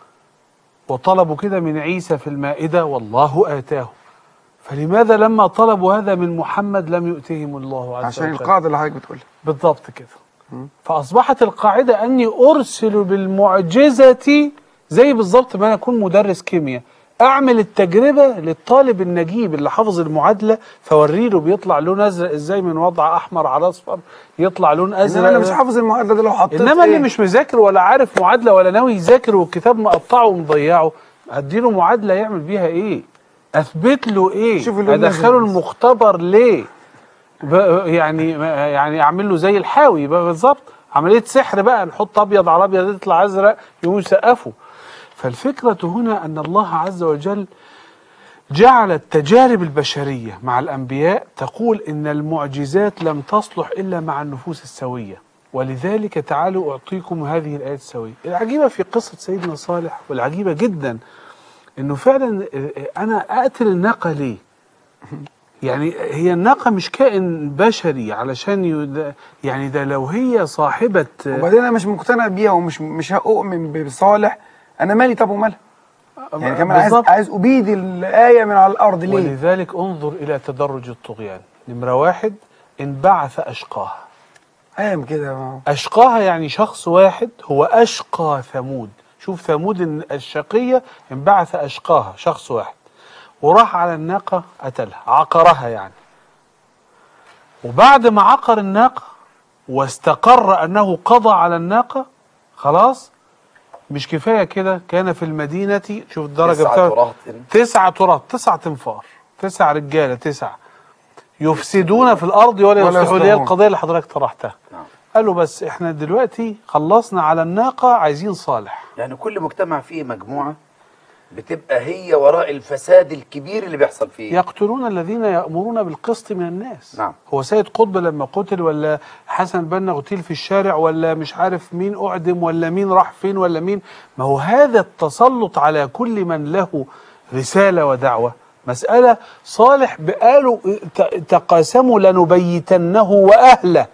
وطلبوا كده من عيسى في المائدة والله آتاه فلماذا لما طلبوا هذا من محمد لم يؤتهم الله عز
عشان
وجل
القاعده اللي حضرتك بتقولها
بالضبط كده فأصبحت القاعدة أني أرسل بالمعجزة زي بالضبط ما أنا أكون مدرس كيمياء أعمل التجربة للطالب النجيب اللي حافظ المعادلة فوري له بيطلع لون أزرق إزاي من وضع أحمر على أصفر يطلع لون
انما
أزرق
انا مش حافظ المعادله دي لو حطيت
إنما اللي
إيه؟
مش مذاكر ولا عارف معادلة ولا ناوي يذاكر والكتاب مقطعه ومضيعه هديله معادلة يعمل بيها إيه أثبت له إيه
شوف اللون
أدخله
الأزرق.
المختبر ليه ب- يعني يعني اعمل له زي الحاوي بقى بالظبط عمليه سحر بقى نحط ابيض على ابيض يطلع ازرق يقوم يسقفوا فالفكرة هنا أن الله عز وجل جعل التجارب البشرية مع الأنبياء تقول إن المعجزات لم تصلح إلا مع النفوس السوية ولذلك تعالوا أعطيكم هذه الآيات السوية العجيبة في قصة سيدنا صالح والعجيبة جدا إنه فعلا أنا أقتل الناقة ليه يعني هي الناقة مش كائن بشري علشان يد... يعني ده لو هي صاحبة
وبعدين انا مش مقتنع بيها ومش مش هؤمن بصالح انا مالي طب ومالها يعني كمان عايز
بالظبط.
عايز ابيد الايه من على الارض ليه
ولذلك انظر إلى تدرج الطغيان نمرة واحد انبعث أشقاها
قام كده ما-
أشقاها يعني شخص واحد هو أشقى ثمود شوف ثمود إن الشقية انبعث أشقاها شخص واحد وراح على الناقة قتلها عقرها يعني وبعد ما عقر الناقة واستقر أنه قضى على الناقة خلاص مش كفاية كده كان في المدينة شوف الدرجة
تسعة
بتاعته
رهط
تسعة تراب تسعة تنفار تسع رجالة تسعة يفسدون في الأرض ولا
ولا
يصلحون اللي هي
يصلحون.
القضية اللي حضرتك طرحتها
نعم.
قالوا بس احنا دلوقتي خلصنا على الناقة عايزين صالح
يعني كل مجتمع فيه مجموعة بتبقى هي وراء الفساد الكبير اللي بيحصل فيه
يقتلون الذين يأمرون بالقسط من الناس
نعم.
هو سيد قطب لما قتل ولا حسن بنا اغتيل في الشارع ولا مش عارف مين أعدم ولا مين راح فين ولا مين ما هو هذا التسلط على كل من له رسالة ودعوة مسألة صالح بقالوا ت- تقاسموا لنبيتنه وأهله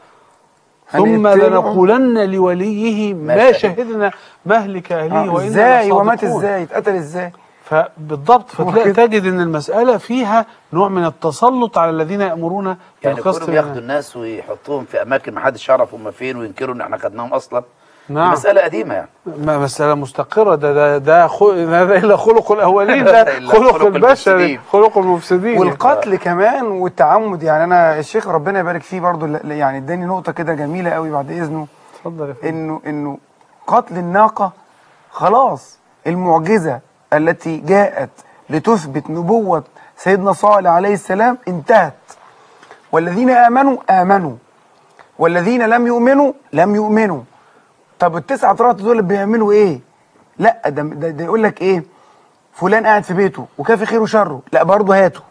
ثم
هنقتله.
لنقولن لوليه ما
ما
شهدنا مهلك أهله
آه،
وإنا
ازاي ومات
لصادقون.
ازاي اتقتل ازاي
فبالضبط فتلاقي
كده.
تجد ان المساله فيها نوع من التسلط على الذين يامرون
يعني
بالقسط
كلهم ياخدوا الناس ويحطوهم في اماكن ما حدش يعرف هم فين وينكروا ان احنا خدناهم اصلا دي
نعم
مسألة قديمة يعني
م- مساله مستقره ده ده ده خو- هذا الا خلق الاولين
هذا
ده
إلا
خلق
خلق
البشر
المفسدين.
خلق المفسدين
والقتل كمان والتعمد يعني انا الشيخ ربنا يبارك فيه برضو ل- يعني اداني نقطه كده جميله قوي بعد اذنه
اتفضل يا فندم
انه انه قتل الناقه خلاص المعجزه التي جاءت لتثبت نبوه سيدنا صالح عليه السلام انتهت والذين امنوا امنوا والذين لم يؤمنوا لم يؤمنوا طب التسعة طرات دول بيعملوا ايه لا ده, ده, ده يقول لك ايه فلان قاعد في بيته وكافي خيره وشره لا برضه هاته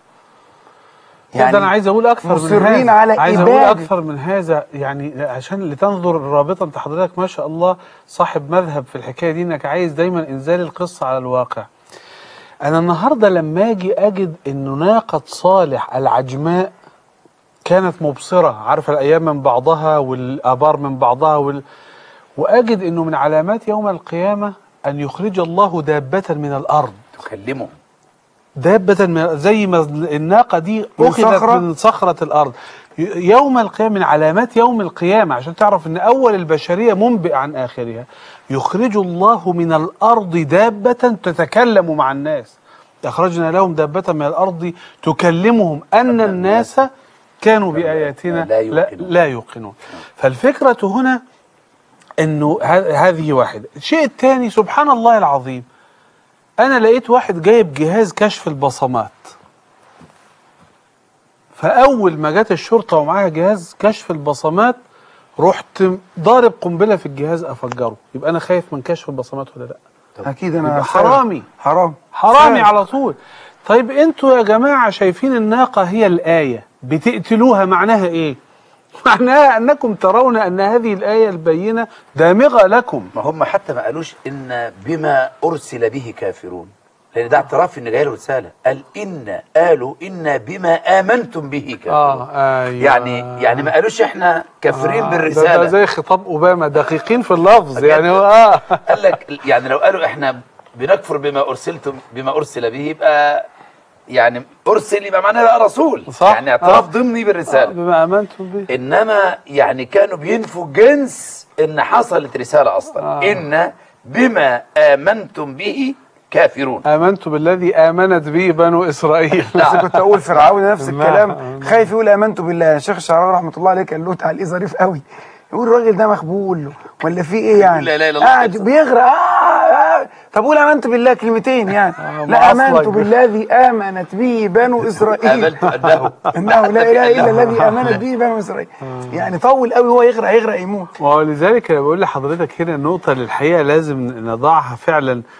يعني ده انا عايز اقول اكثر من
مصرين
هذا
على
عايز اقول
إبادة.
اكثر من هذا يعني عشان لتنظر الرابطه انت حضرتك ما شاء الله صاحب مذهب في الحكايه دي انك عايز دايما انزال القصه على الواقع انا النهارده لما اجي اجد انه ناقه صالح العجماء كانت مبصره عارفه الايام من بعضها والابار من بعضها وال... واجد انه من علامات يوم القيامه ان يخرج الله دابه من الارض
تكلمهم
دابة من زي ما الناقة دي
من
أخذت
صخرة؟
من صخرة الأرض ي- يوم القيامة من علامات يوم القيامة عشان تعرف أن أول البشرية منبئ عن آخرها يخرج الله من الأرض دابة تتكلم مع الناس أخرجنا لهم دابة من الأرض تكلمهم أن الناس كانوا بآياتنا
لا
لا,
يوقنون.
لا يوقنون فالفكرة هنا أنه ه- هذه واحدة الشيء الثاني سبحان الله العظيم انا لقيت واحد جايب جهاز كشف البصمات فاول ما جت الشرطه ومعاها جهاز كشف البصمات رحت ضارب قنبله في الجهاز افجره يبقى انا خايف من كشف البصمات ولا لا
اكيد انا
يبقى
فاهم.
حرامي.
حرام
حرامي
فاهم.
على طول طيب انتوا يا جماعه شايفين الناقه هي الايه بتقتلوها معناها ايه معناها انكم ترون ان هذه الايه البينه دامغه لكم
ما هم حتى ما قالوش ان بما ارسل به كافرون لان ده اعتراف ان جاي له رساله قال ان قالوا ان بما امنتم به كافرون
اه ايوه
يعني يعني ما قالوش احنا كافرين
آه،
بالرساله
ده, ده زي خطاب اوباما دقيقين في اللفظ
بجد؟
يعني هو اه
قال لك يعني لو قالوا احنا بنكفر بما ارسلتم بما ارسل به يبقى يعني ارسل يبقى معناه بقى رسول
صح.
يعني اعتراف
آه.
ضمني بالرساله
بما امنتم به
انما يعني كانوا بينفوا جنس ان حصلت رساله اصلا
آه.
ان بما امنتم به كافرون
امنت بالذي امنت به بنو اسرائيل
بس كنت اقول فرعون نفس
نعم.
الكلام خايف يقول امنت بالله الشيخ الشعراوي رحمه الله عليه كان له تعليق ظريف قوي يقول الراجل ده مخبول ولا في ايه يعني
لا إله إلا الله
قاعد
كده.
بيغرق آه آه طب قول امنت بالله كلمتين يعني
آه،
لا
معصلك.
امنت بالذي امنت به بنو اسرائيل
امنت انه
انه لا اله الا الذي امنت به بنو اسرائيل يعني طول قوي هو يغرق يغرق يموت
ولذلك انا بقول لحضرتك هنا نقطه للحقيقه لازم نضعها فعلا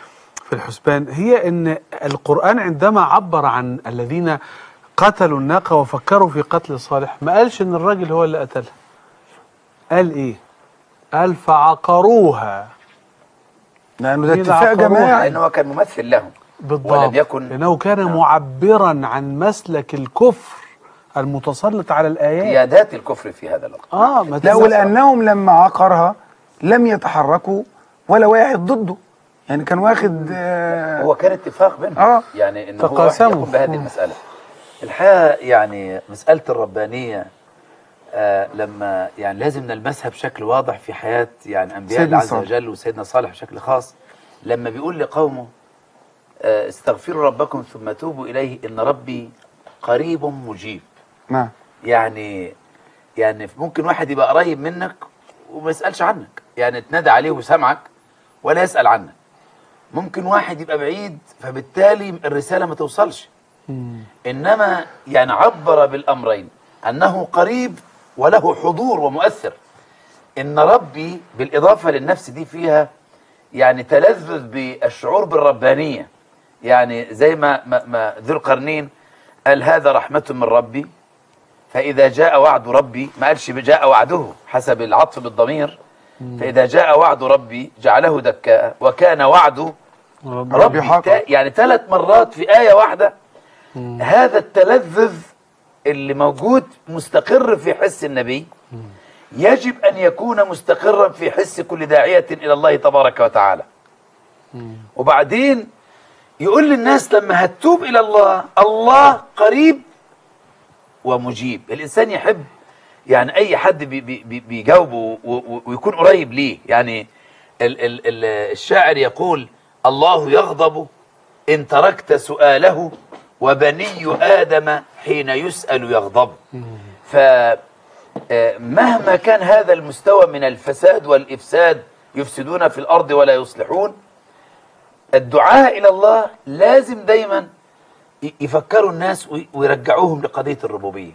في الحسبان هي ان القرآن عندما عبر عن الذين قتلوا الناقة وفكروا في قتل صالح ما قالش ان الراجل هو اللي قتلها قال ايه قال فعقروها
لانه ده
مين
اتفاق
عقروها؟
جماعي
لانه هو كان ممثل لهم
بالضبط
ولم يكن
لانه كان معبرا عن مسلك الكفر المتسلط على الايات
قيادات الكفر في هذا الوقت
اه ما
لا
تنساش.
ولانهم لما عقرها لم يتحركوا ولا واحد ضده يعني كان واخد آه،
هو كان اتفاق بينهم
آه.
يعني ان هو واحد
تقاسموا.
يقوم بهذه المساله الحقيقه يعني مساله الربانيه آه لما يعني لازم نلمسها بشكل واضح في حياه يعني انبياء
سيدنا
الله عز
صالح.
وجل وسيدنا صالح بشكل خاص لما بيقول لقومه آه استغفروا ربكم ثم توبوا اليه ان ربي قريب مجيب
نعم
يعني يعني ممكن واحد يبقى قريب منك وما يسألش عنك يعني تنادى عليه وسامعك ولا يسأل عنك ممكن واحد يبقى بعيد فبالتالي الرسالة ما توصلش إنما يعني عبر بالأمرين أنه قريب وله حضور ومؤثر إن ربي بالإضافة للنفس دي فيها يعني تلذذ بالشعور بالربانية يعني زي ما, ما, ما ذو القرنين قال هذا رحمة من ربي فإذا جاء وعد ربي ما قالش جاء وعده حسب العطف بالضمير فإذا جاء وعد ربي جعله دكاء وكان وعده
رب-
ربي
حقا.
تا- يعني ثلاث مرات في آية واحدة هذا التلذذ اللي موجود مستقر في حس النبي يجب أن يكون مستقرا في حس كل داعية إلى الله تبارك وتعالى وبعدين يقول للناس لما هتتوب إلى الله الله قريب ومجيب الإنسان يحب يعني أي حد بي بي بي بيجاوبه و- و- ويكون قريب ليه يعني ال ال ال الشاعر يقول الله يغضب إن تركت سؤاله وبني آدم حين يسأل يغضب فمهما كان هذا المستوى من الفساد والإفساد يفسدون في الأرض ولا يصلحون الدعاء إلى الله لازم دايما ي- يفكروا الناس وي- ويرجعوهم لقضية الربوبية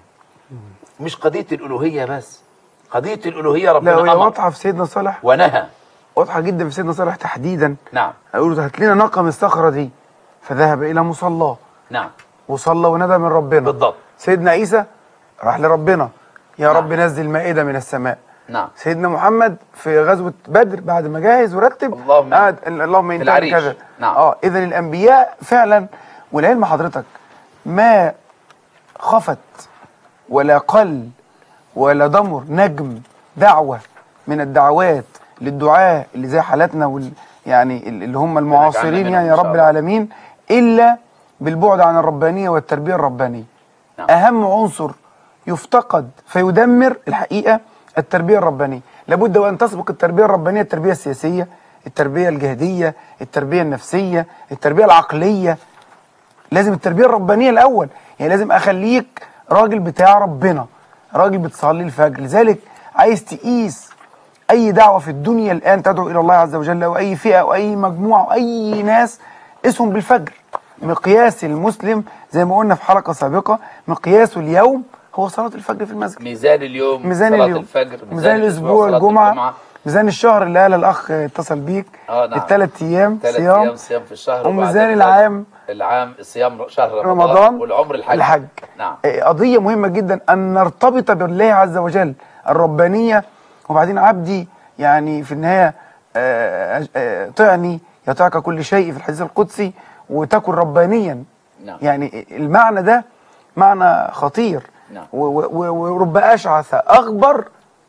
مش قضية الألوهية بس قضية الألوهية
لا
ربنا
وهي
أمر
واضحه في سيدنا صالح
ونهى
واضحه جدا في سيدنا صالح تحديدا
نعم
هيقولوا هات لنا ناقه من الصخره دي فذهب الى مصلاه
نعم
وصلى وندى من ربنا
بالضبط
سيدنا عيسى راح لربنا يا
نعم.
رب نزل مائده من السماء
نعم
سيدنا محمد في غزوه بدر بعد ما جهز ورتب
اللهم
قعد اللهم انت
العريش.
كذا
نعم.
اه اذا الانبياء فعلا والعلم حضرتك ما خفت ولا قل ولا ضمر نجم دعوه من الدعوات للدعاء اللي زي حالاتنا وال يعني اللي هم المعاصرين
منهم
يعني
إن
يا
شاء
رب
الله.
العالمين الا بالبعد عن الربانيه والتربيه الربانيه
نعم.
اهم عنصر يفتقد فيدمر الحقيقه التربيه الربانيه لابد وان تسبق التربيه الربانيه التربيه السياسيه التربيه الجهاديه التربيه النفسيه التربيه العقليه لازم التربيه الربانيه الاول يعني لازم اخليك راجل بتاع ربنا راجل بتصلي الفجر لذلك عايز تقيس اي دعوه في الدنيا الان تدعو الى الله عز وجل او اي فئه او اي مجموعه او اي ناس اسهم بالفجر مقياس المسلم زي ما قلنا في حلقه سابقه مقياسه اليوم هو صلاه الفجر في المسجد
ميزان اليوم
ميزان
صلاة
اليوم
الفجر
ميزان الاسبوع
صلاة
الجمعه ميزان الشهر اللي قال الاخ اتصل بيك
آه، نعم.
الثلاث ايام
ثلاث
صيام
أيام صيام في الشهر
وميزان
وبعد
العام
العام صيام شهر رمضان,
رمضان
والعمر الحج
الحج
نعم
آه، قضية مهمة جدا أن نرتبط بالله عز وجل الربانية وبعدين عبدي يعني في النهاية آه، آه، طعني يطيعك كل شيء في الحديث القدسي وتكن ربانيا
نعم.
يعني المعنى ده معنى خطير
نعم.
و- و- و- ورب أشعث أغبر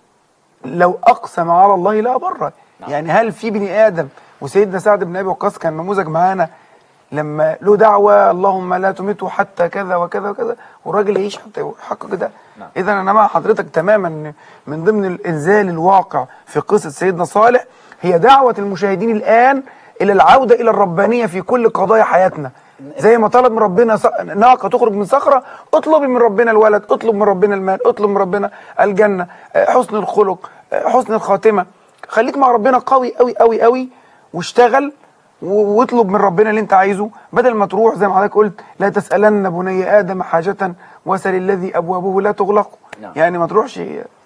لو أقسم على الله لا أبره
نعم.
يعني هل في بني آدم وسيدنا سعد بن أبي وقاص كان نموذج معانا لما له دعوة اللهم لا تمته حتى كذا وكذا وكذا والراجل يعيش حتى يحقق ده
نعم.
إذا أنا مع حضرتك تماما إن من ضمن الإنزال الواقع في قصة سيدنا صالح هي دعوة المشاهدين الآن إلى العودة إلى الربانية في كل قضايا حياتنا زي ما طلب من ربنا ص- ناقة تخرج من صخرة اطلبي من ربنا الولد اطلب من ربنا المال اطلب من ربنا الجنة آه، حسن الخلق آه، حسن الخاتمة خليك مع ربنا قوي قوي قوي قوي واشتغل و- واطلب من ربنا اللي انت عايزه بدل ما تروح زي ما حضرتك قلت لا تسألن بني آدم حاجة وسل الذي أبوابه لا تغلق
نعم.
يعني ما تروحش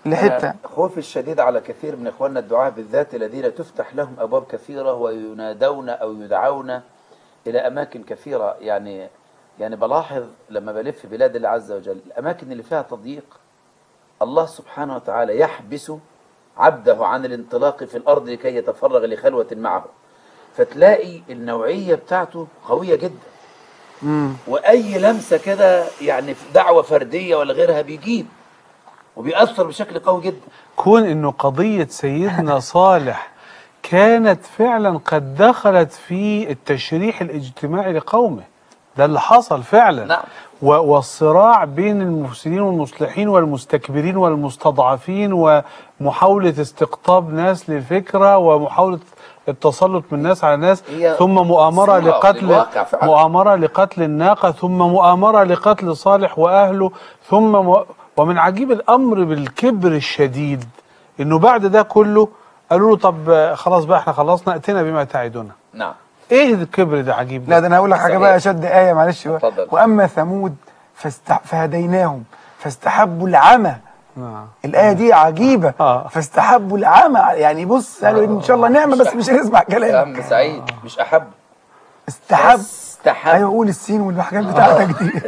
لحته
أنا خوفي الشديد على كثير من اخواننا الدعاة بالذات الذين تفتح لهم ابواب كثيره وينادون او يدعون الى اماكن كثيره يعني يعني بلاحظ لما بلف بلاد الله عز وجل الاماكن اللي فيها تضييق الله سبحانه وتعالى يحبس عبده عن الانطلاق في الارض لكي يتفرغ لخلوه معه فتلاقي النوعيه بتاعته قويه جدا
مم.
واي لمسه كده يعني في دعوه فرديه ولا غيرها بيجيب وبيأثر بشكل قوي جدا
كون انه قضية سيدنا صالح كانت فعلا قد دخلت في التشريح الاجتماعي لقومه ده اللي حصل فعلا
نعم.
و- والصراع بين المفسدين والمصلحين والمستكبرين والمستضعفين ومحاولة استقطاب ناس للفكرة ومحاولة التسلط من ناس على ناس
هي
ثم مؤامرة
صورة
لقتل
للواقع فعلا.
مؤامرة لقتل الناقة ثم مؤامرة لقتل صالح وأهله ثم م... ومن عجيب الأمر بالكبر الشديد إنه بعد ده كله قالوا له طب آه، خلاص بقى احنا خلصنا ائتنا بما تعدنا
نعم
ايه الكبر ده عجيب
لا
ده
ده انا هقول لك حاجه
صحيح.
بقى اشد ايه معلش بقى.
اتفضل.
واما ثمود فاست... فهديناهم فاستحبوا العمى
آه.
الايه دي عجيبه
آه.
فاستحبوا العمى يعني بص قالوا ان شاء الله نعمه بس مش هنسمع
يا
كلامك
عم سعيد مش احب
استحب
استحب
ايوه قول السين والحاجات بتاعتك دي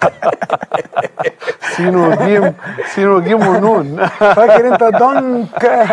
سين وجيم سين وجيم ونون
فاكر انت دنك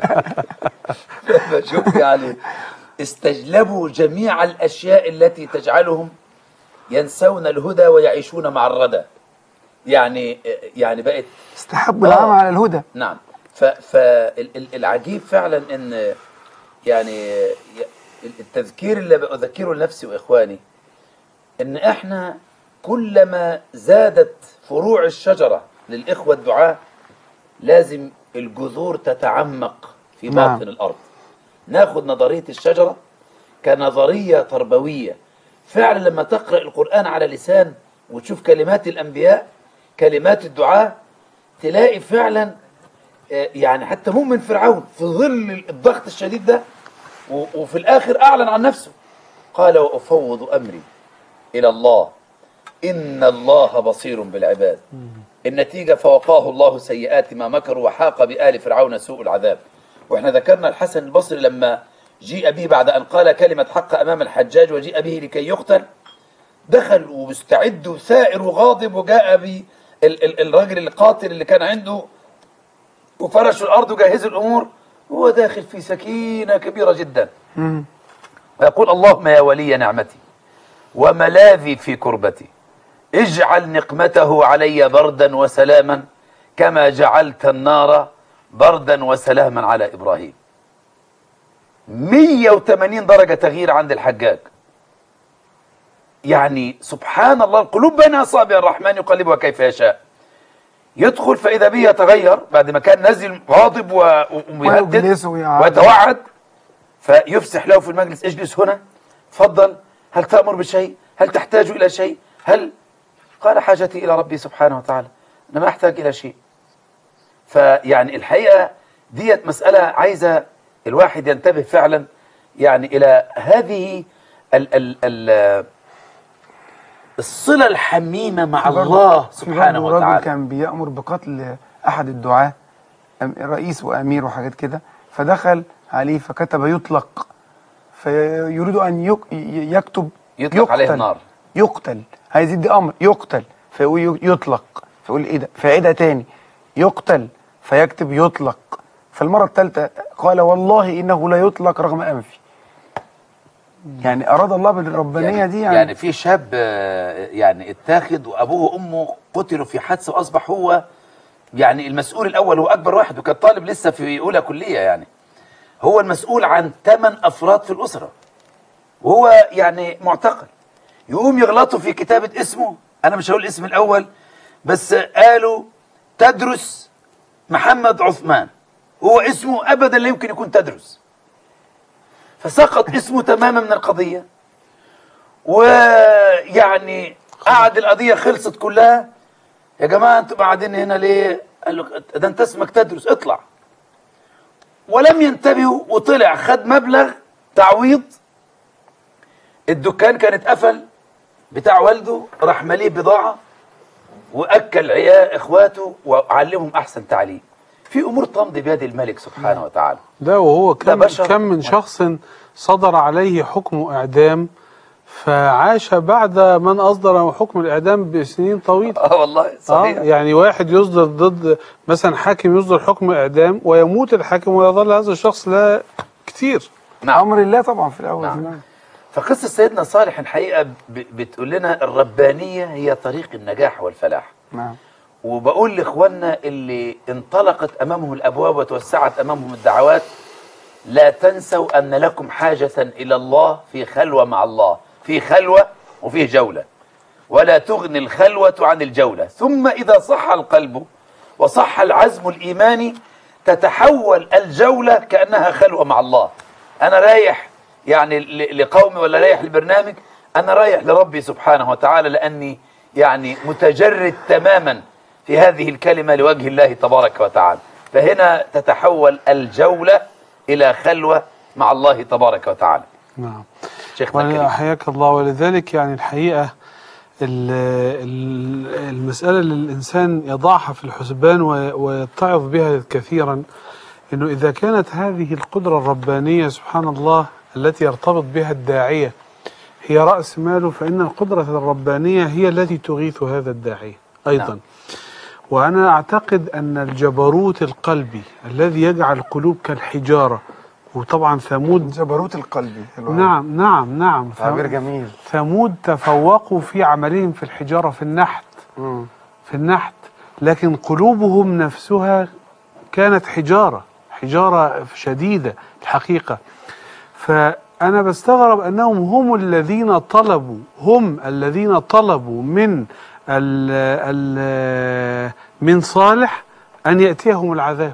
بشوف يعني استجلبوا جميع الاشياء التي تجعلهم ينسون الهدى ويعيشون مع الردى يعني يعني بقت
استحبوا
آه.
العمى على الهدى
نعم فالعجيب فعلا ان يعني ي- التذكير اللي بذكره لنفسي واخواني ان احنا كلما زادت فروع الشجره للاخوه الدعاه لازم الجذور تتعمق في
نعم.
باطن الارض ناخد نظريه الشجره كنظريه تربويه فعلا لما تقرا القران على لسان وتشوف كلمات الانبياء كلمات الدعاه تلاقي فعلا آه، يعني حتى مؤمن فرعون في ظل الضغط الشديد ده و- وفي الاخر اعلن عن نفسه قال وافوض امري الى الله ان الله بصير بالعباد النتيجه فوقاه الله سيئات ما مكروا وحاق بال فرعون سوء العذاب واحنا ذكرنا الحسن البصري لما جيء به بعد ان قال كلمه حق امام الحجاج وجيء به لكي يقتل دخل ومستعد وثائر وغاضب وجاء ب ال- ال- الراجل القاتل اللي كان عنده وفرشوا الارض وجهزوا الامور هو داخل في سكينه كبيره جدا ويقول اللهم يا ولي نعمتي وملاذي في كربتي اجعل نقمته علي بردا وسلاما كما جعلت النار بردا وسلاما على ابراهيم 180 درجه تغيير عند الحجاج يعني سبحان الله القلوب بين اصابع الرحمن يقلبها كيف يشاء يدخل فاذا به يتغير بعد ما كان نازل غاضب و- ويهدد
ويجلس ويعاد.
ويتوعد فيفسح له في المجلس اجلس هنا تفضل هل تأمر بشيء هل تحتاج إلى شيء هل قال حاجتي إلى ربي سبحانه وتعالى أنا ما أحتاج إلى شيء فيعني الحقيقة ديت مسألة عايزة الواحد ينتبه فعلا يعني إلى هذه ال ال ال الصلة الحميمة مع الله سبحانه
في برضه راجل
وتعالى
كان بيأمر بقتل أحد الدعاة أم- رئيس وأمير وحاجات كده فدخل عليه فكتب يطلق فيريد أن يك- ي- يكتب
يطلق عليه النار.
يقتل عايز يدي أمر يقتل فيقول ي- يطلق فيقول إيه ده فيعيدها تاني يقتل فيكتب يطلق فالمرة الثالثة قال والله إنه لا يطلق رغم أنفي يعني أراد الله بالربانية دي يعني,
يعني في شاب آه، يعني اتاخد وابوه وامه قتلوا في حادثه واصبح هو يعني المسؤول الاول هو اكبر واحد وكان طالب لسه في اولى كليه يعني هو المسؤول عن ثمان افراد في الاسره وهو يعني معتقل يقوم يغلطوا في كتابه اسمه انا مش هقول الاسم الاول بس قالوا تدرس محمد عثمان هو اسمه ابدا لا يمكن يكون تدرس فسقط اسمه تماما من القضيه ويعني قعد القضيه خلصت كلها يا جماعه انتوا قاعدين هنا ليه؟ قال له ده انت اسمك تدرس اطلع ولم ينتبهوا وطلع خد مبلغ تعويض الدكان كان اتقفل بتاع والده راح مليه بضاعه واكل عيال اخواته وعلمهم احسن تعليم في امور تمضي بيد الملك سبحانه وتعالى
ده وهو كم
بشر.
كم من شخص صدر عليه حكم اعدام فعاش بعد من اصدر حكم الاعدام بسنين طويله
اه والله
اه
صحيح
يعني واحد يصدر ضد مثلا حاكم يصدر حكم اعدام ويموت الحاكم ويظل هذا الشخص لا كتير
نعم
امر الله طبعا في الاول
نعم.
نعم.
فقصة سيدنا صالح الحقيقة ب- بتقول لنا الربانية هي طريق النجاح والفلاح
نعم
وبقول لاخواننا اللي انطلقت امامهم الابواب وتوسعت امامهم الدعوات لا تنسوا ان لكم حاجة الى الله في خلوة مع الله في خلوة وفيه جولة ولا تغني الخلوة عن الجولة ثم اذا صح القلب وصح العزم الايماني تتحول الجولة كانها خلوة مع الله انا رايح يعني ل- لقومي ولا رايح لبرنامج انا رايح لربي سبحانه وتعالى لاني يعني متجرد تماما في هذه الكلمة لوجه الله تبارك وتعالى فهنا تتحول الجولة إلى خلوة مع الله تبارك وتعالى
نعم
شيخنا الكريم
حياك الله ولذلك يعني الحقيقة ال- ال- المسألة اللي الإنسان يضعها في الحسبان و- ويتعظ بها كثيرا أنه إذا كانت هذه القدرة الربانية سبحان الله التي يرتبط بها الداعية هي رأس ماله فإن القدرة الربانية هي التي تغيث هذا الداعية أيضا
نعم.
وأنا أعتقد أن الجبروت القلبي الذي يجعل القلوب كالحجارة وطبعا ثمود
جبروت القلب حلو أوي.
نعم نعم نعم
تعبير جميل
ثمود تفوقوا في عملهم في الحجارة في النحت
مم.
في النحت لكن قلوبهم نفسها كانت حجارة حجارة شديدة الحقيقة فأنا بستغرب أنهم هم الذين طلبوا هم الذين طلبوا من ال ال من صالح أن يأتيهم العذاب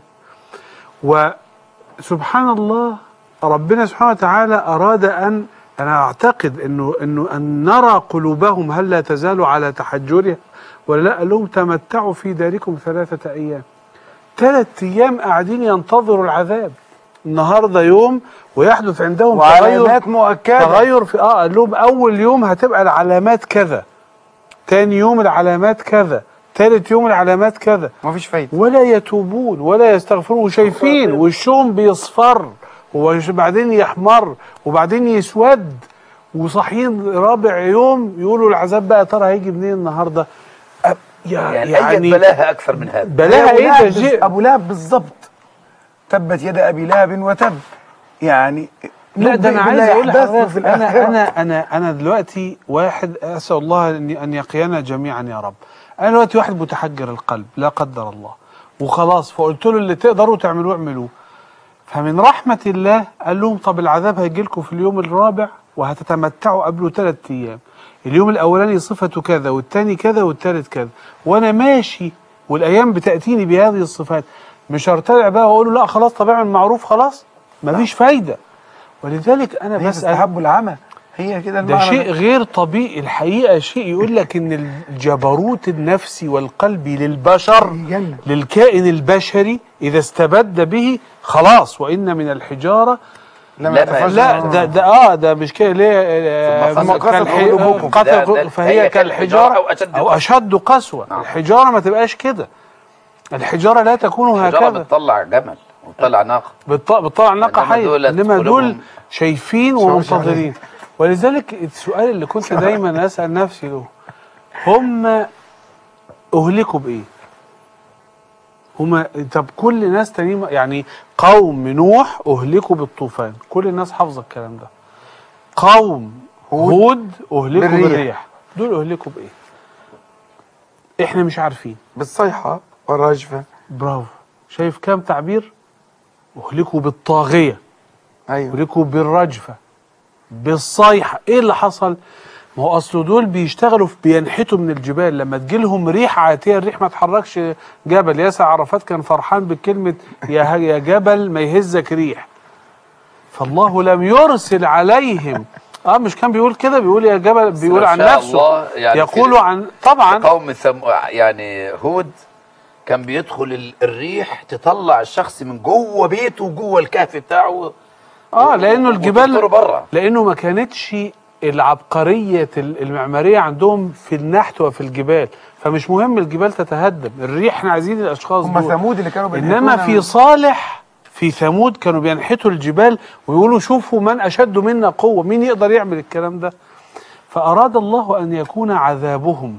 وسبحان الله ربنا سبحانه وتعالى أراد أن أنا أعتقد أنه أنه أن نرى قلوبهم هل لا تزال على تحجرها ولا لا قال لهم تمتعوا في داركم ثلاثة أيام ثلاث أيام قاعدين ينتظروا العذاب النهارده يوم ويحدث عندهم تغير
وعلامات مؤكده
تغير في اه قال لهم اول يوم هتبقى العلامات كذا تاني يوم العلامات كذا تالت يوم العلامات كذا
مفيش فايده
ولا يتوبون ولا يستغفرون وشايفين وشهم بيصفر وبعدين يحمر وبعدين يسود وصاحيين رابع يوم يقولوا العذاب بقى ترى هيجي منين النهارده أب-
يعني,
يعني,
يعني بلاها أكثر من هذا
بلاها
أبو
ايه
لهب
ده
بز-
شيء
ابو لهب بالظبط تبت يد ابي لهب وتب يعني
لا ده انا
نبئ
عايز
بالله
اقول
أحداثه
لحضرتك
في
انا
الآخرة.
انا انا انا دلوقتي واحد اسال الله ان ان يقينا جميعا يا رب انا دلوقتي واحد متحجر القلب لا قدر الله وخلاص فقلت له اللي تقدروا تعملوه اعملوه فمن رحمه الله قال لهم طب العذاب هيجي لكم في اليوم الرابع وهتتمتعوا قبله ثلاث ايام اليوم الاولاني صفته كذا والثاني كذا والثالث كذا وانا ماشي والايام بتاتيني بهذه الصفات مش هرتدع بقى واقول له لا خلاص طب اعمل معروف خلاص مفيش فايده ولذلك انا
هي
بسال
تستحب العمى هي كده
ده
المعنى
شيء غير طبيعي الحقيقه شيء يقول لك ان الجبروت النفسي والقلبي للبشر
جنة.
للكائن البشري اذا استبد به خلاص وان من الحجاره
لما
لا،
يتفجر
لا
النار.
ده ده اه ده مش كده ليه آه،
ثم قست
كالح-
قلوبكم.
قتل
ده-
قل-
ده-
فهي
هي
كالحجاره
أو أشد
او
قسوة.
اشد قسوه
نعم.
الحجاره ما تبقاش كده الحجاره لا تكون
الشجرة
هكذا
بتطلع جمل وبتطلع ناقة
بتط- بتطلع ناقة
إنما
حية
دول
انما دول
قلوبهم
شايفين
شوش
ومنتظرين ولذلك السؤال اللي كنت دايما اسال نفسي له هم اهلكوا بايه؟ هم طب كل ناس تانيين يعني قوم نوح اهلكوا بالطوفان كل الناس حافظه الكلام ده قوم هود اهلكوا
بالريح.
بالريح دول اهلكوا بايه؟ احنا مش عارفين
بالصيحه والرجفه
برافو شايف كام تعبير؟ اهلكوا بالطاغيه
ايوه
يهلكوا بالرجفه بالصيحه ايه اللي حصل؟ ما هو اصل دول بيشتغلوا في بينحتوا من الجبال لما تجيلهم ريح عاتيه الريح ما تحركش جبل ياسر عرفات كان فرحان بكلمه يا يا جبل ما يهزك ريح فالله لم يرسل عليهم اه مش كان بيقول كده بيقول يا جبل بيقول
ما
عن
شاء
نفسه
الله يعني
يقول
كده.
عن طبعا
قوم ثم يعني هود كان بيدخل ال- الريح تطلع الشخص من جوه بيته وجوه الكهف بتاعه
اه لانه الجبال
بره
لانه ما كانتش العبقرية ال- المعمارية عندهم في النحت وفي الجبال فمش مهم الجبال تتهدم الريح احنا عايزين الاشخاص
هم
دول
ثمود اللي كانوا
انما
بينحتونا
في صالح في ثمود كانوا بينحتوا الجبال ويقولوا شوفوا من اشد منا قوه مين يقدر يعمل الكلام ده فاراد الله ان يكون عذابهم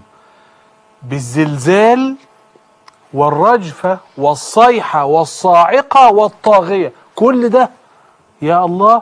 بالزلزال والرجفه والصيحه والصاعقه والطاغيه كل ده يا الله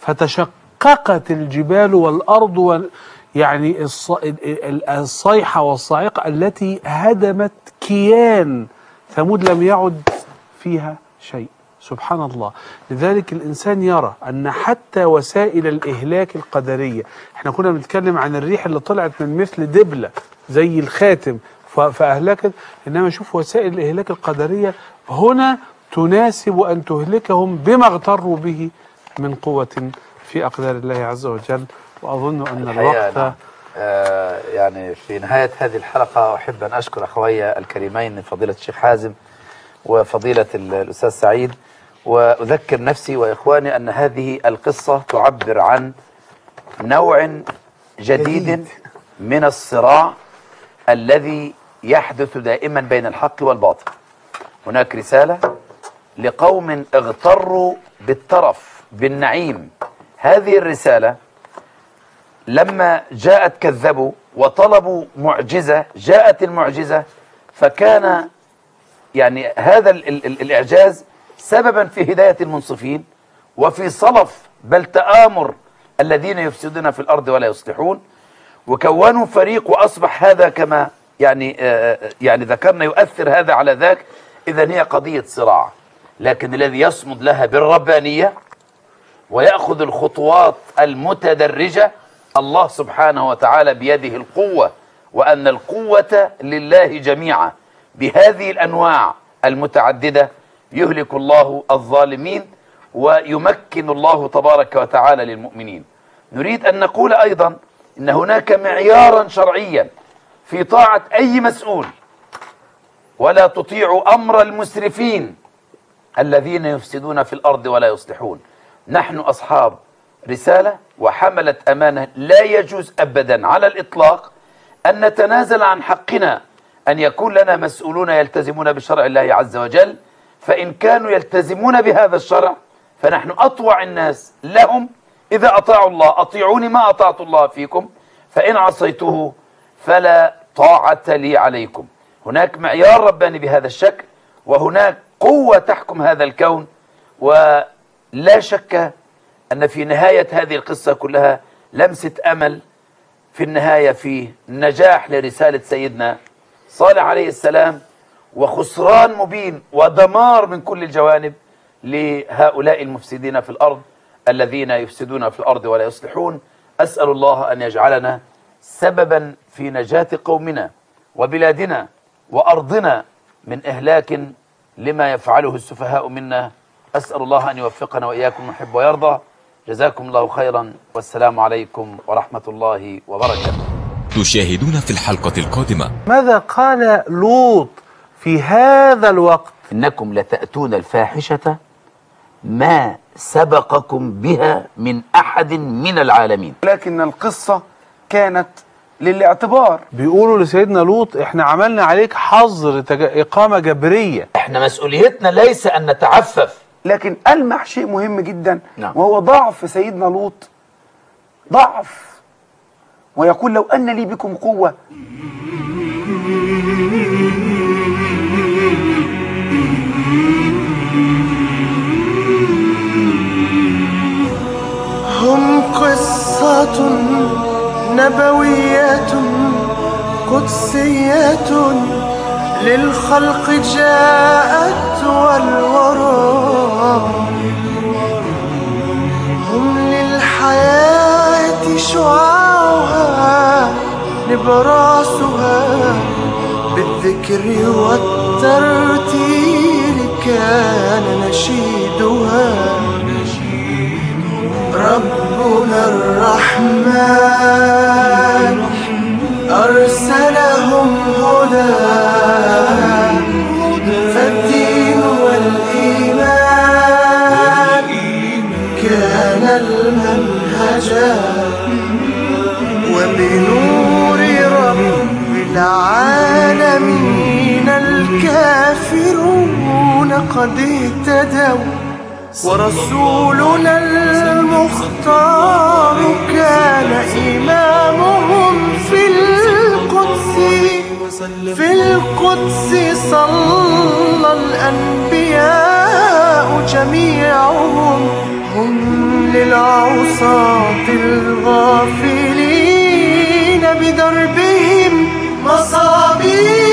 فتشققت الجبال والارض وال يعني الص... ال- ال- الصيحه والصاعقه التي هدمت كيان ثمود لم يعد فيها شيء سبحان الله لذلك الانسان يرى ان حتى وسائل الاهلاك القدريه احنا كنا بنتكلم عن الريح اللي طلعت من مثل دبله زي الخاتم ف- فاهلكت انما شوف وسائل الاهلاك القدريه هنا تناسب ان تهلكهم بما اغتروا به من قوه في اقدار الله عز وجل واظن ان
الحقيقة
الوقت
نعم. آه يعني في نهاية هذه الحلقة أحب أن أشكر أخوي الكريمين فضيلة الشيخ حازم وفضيلة ال- الأستاذ سعيد وأذكر نفسي وإخواني أن هذه القصة تعبر عن نوع جديد من الصراع الذي يحدث دائما بين الحق والباطل هناك رسالة لقوم اغتروا بالترف بالنعيم هذه الرسالة لما جاءت كذبوا وطلبوا معجزة جاءت المعجزة فكان يعني هذا ال ال ال الإعجاز سببا في هداية المنصفين وفي صلف بل تآمر الذين يفسدون في الأرض ولا يصلحون وكونوا فريق وأصبح هذا كما يعني آه، آه، يعني ذكرنا يؤثر هذا على ذاك إذا هي قضية صراع لكن الذي يصمد لها بالربانية ويأخذ الخطوات المتدرجة الله سبحانه وتعالى بيده القوة وأن القوة لله جميعا بهذه الأنواع المتعددة يهلك الله الظالمين ويمكن الله تبارك وتعالى للمؤمنين نريد أن نقول أيضا أن هناك معيارا شرعيا في طاعة أي مسؤول ولا تطيعوا أمر المسرفين الذين يفسدون في الأرض ولا يصلحون نحن أصحاب رسالة وحملة أمانة لا يجوز أبدا على الإطلاق أن نتنازل عن حقنا أن يكون لنا مسؤولون يلتزمون بشرع الله عز وجل فإن كانوا يلتزمون بهذا الشرع فنحن أطوع الناس لهم إذا أطاعوا الله أطيعوني ما أطعت الله فيكم فإن عصيته فلا طاعة لي عليكم هناك معيار رباني بهذا الشكل وهناك قوة تحكم هذا الكون ولا شك أن في نهاية هذه القصة كلها لمسة أمل في النهاية في نجاح لرسالة سيدنا صالح عليه السلام وخسران مبين ودمار من كل الجوانب لهؤلاء المفسدين في الأرض الذين يفسدون في الأرض ولا يصلحون أسأل الله أن يجعلنا سببا في نجاة قومنا وبلادنا وأرضنا من إهلاك لما يفعله السفهاء منا أسأل الله أن يوفقنا وإياكم يحب ويرضى جزاكم الله خيرا والسلام عليكم ورحمة الله وبركاته
تشاهدون في الحلقة القادمة
ماذا قال لوط في هذا الوقت
إنكم لتأتون الفاحشة ما سبقكم بها من أحد من العالمين
لكن القصة كانت للاعتبار
بيقولوا لسيدنا لوط احنا عملنا عليك حظر تج... إقامة جبرية
احنا مسؤوليتنا ليس أن نتعفف
لكن ألمح شيء مهم جدا
نعم.
وهو ضعف سيدنا لوط ضعف ويقول لو أن لي بكم قوة
هم قصة نبوية قدسية للخلق جاءت والورى هم للحياة شعاعها نبراسها بالذكر والترتيل كان نشيدها ربنا الرحمن أرسلهم هدى فالدين والإيمان كان المنهجا والكافرون قد اهتدوا ورسولنا المختار كان إمامهم في القدس في القدس صلى الأنبياء جميعهم هم للعصاة الغافلين بدربهم مصابيح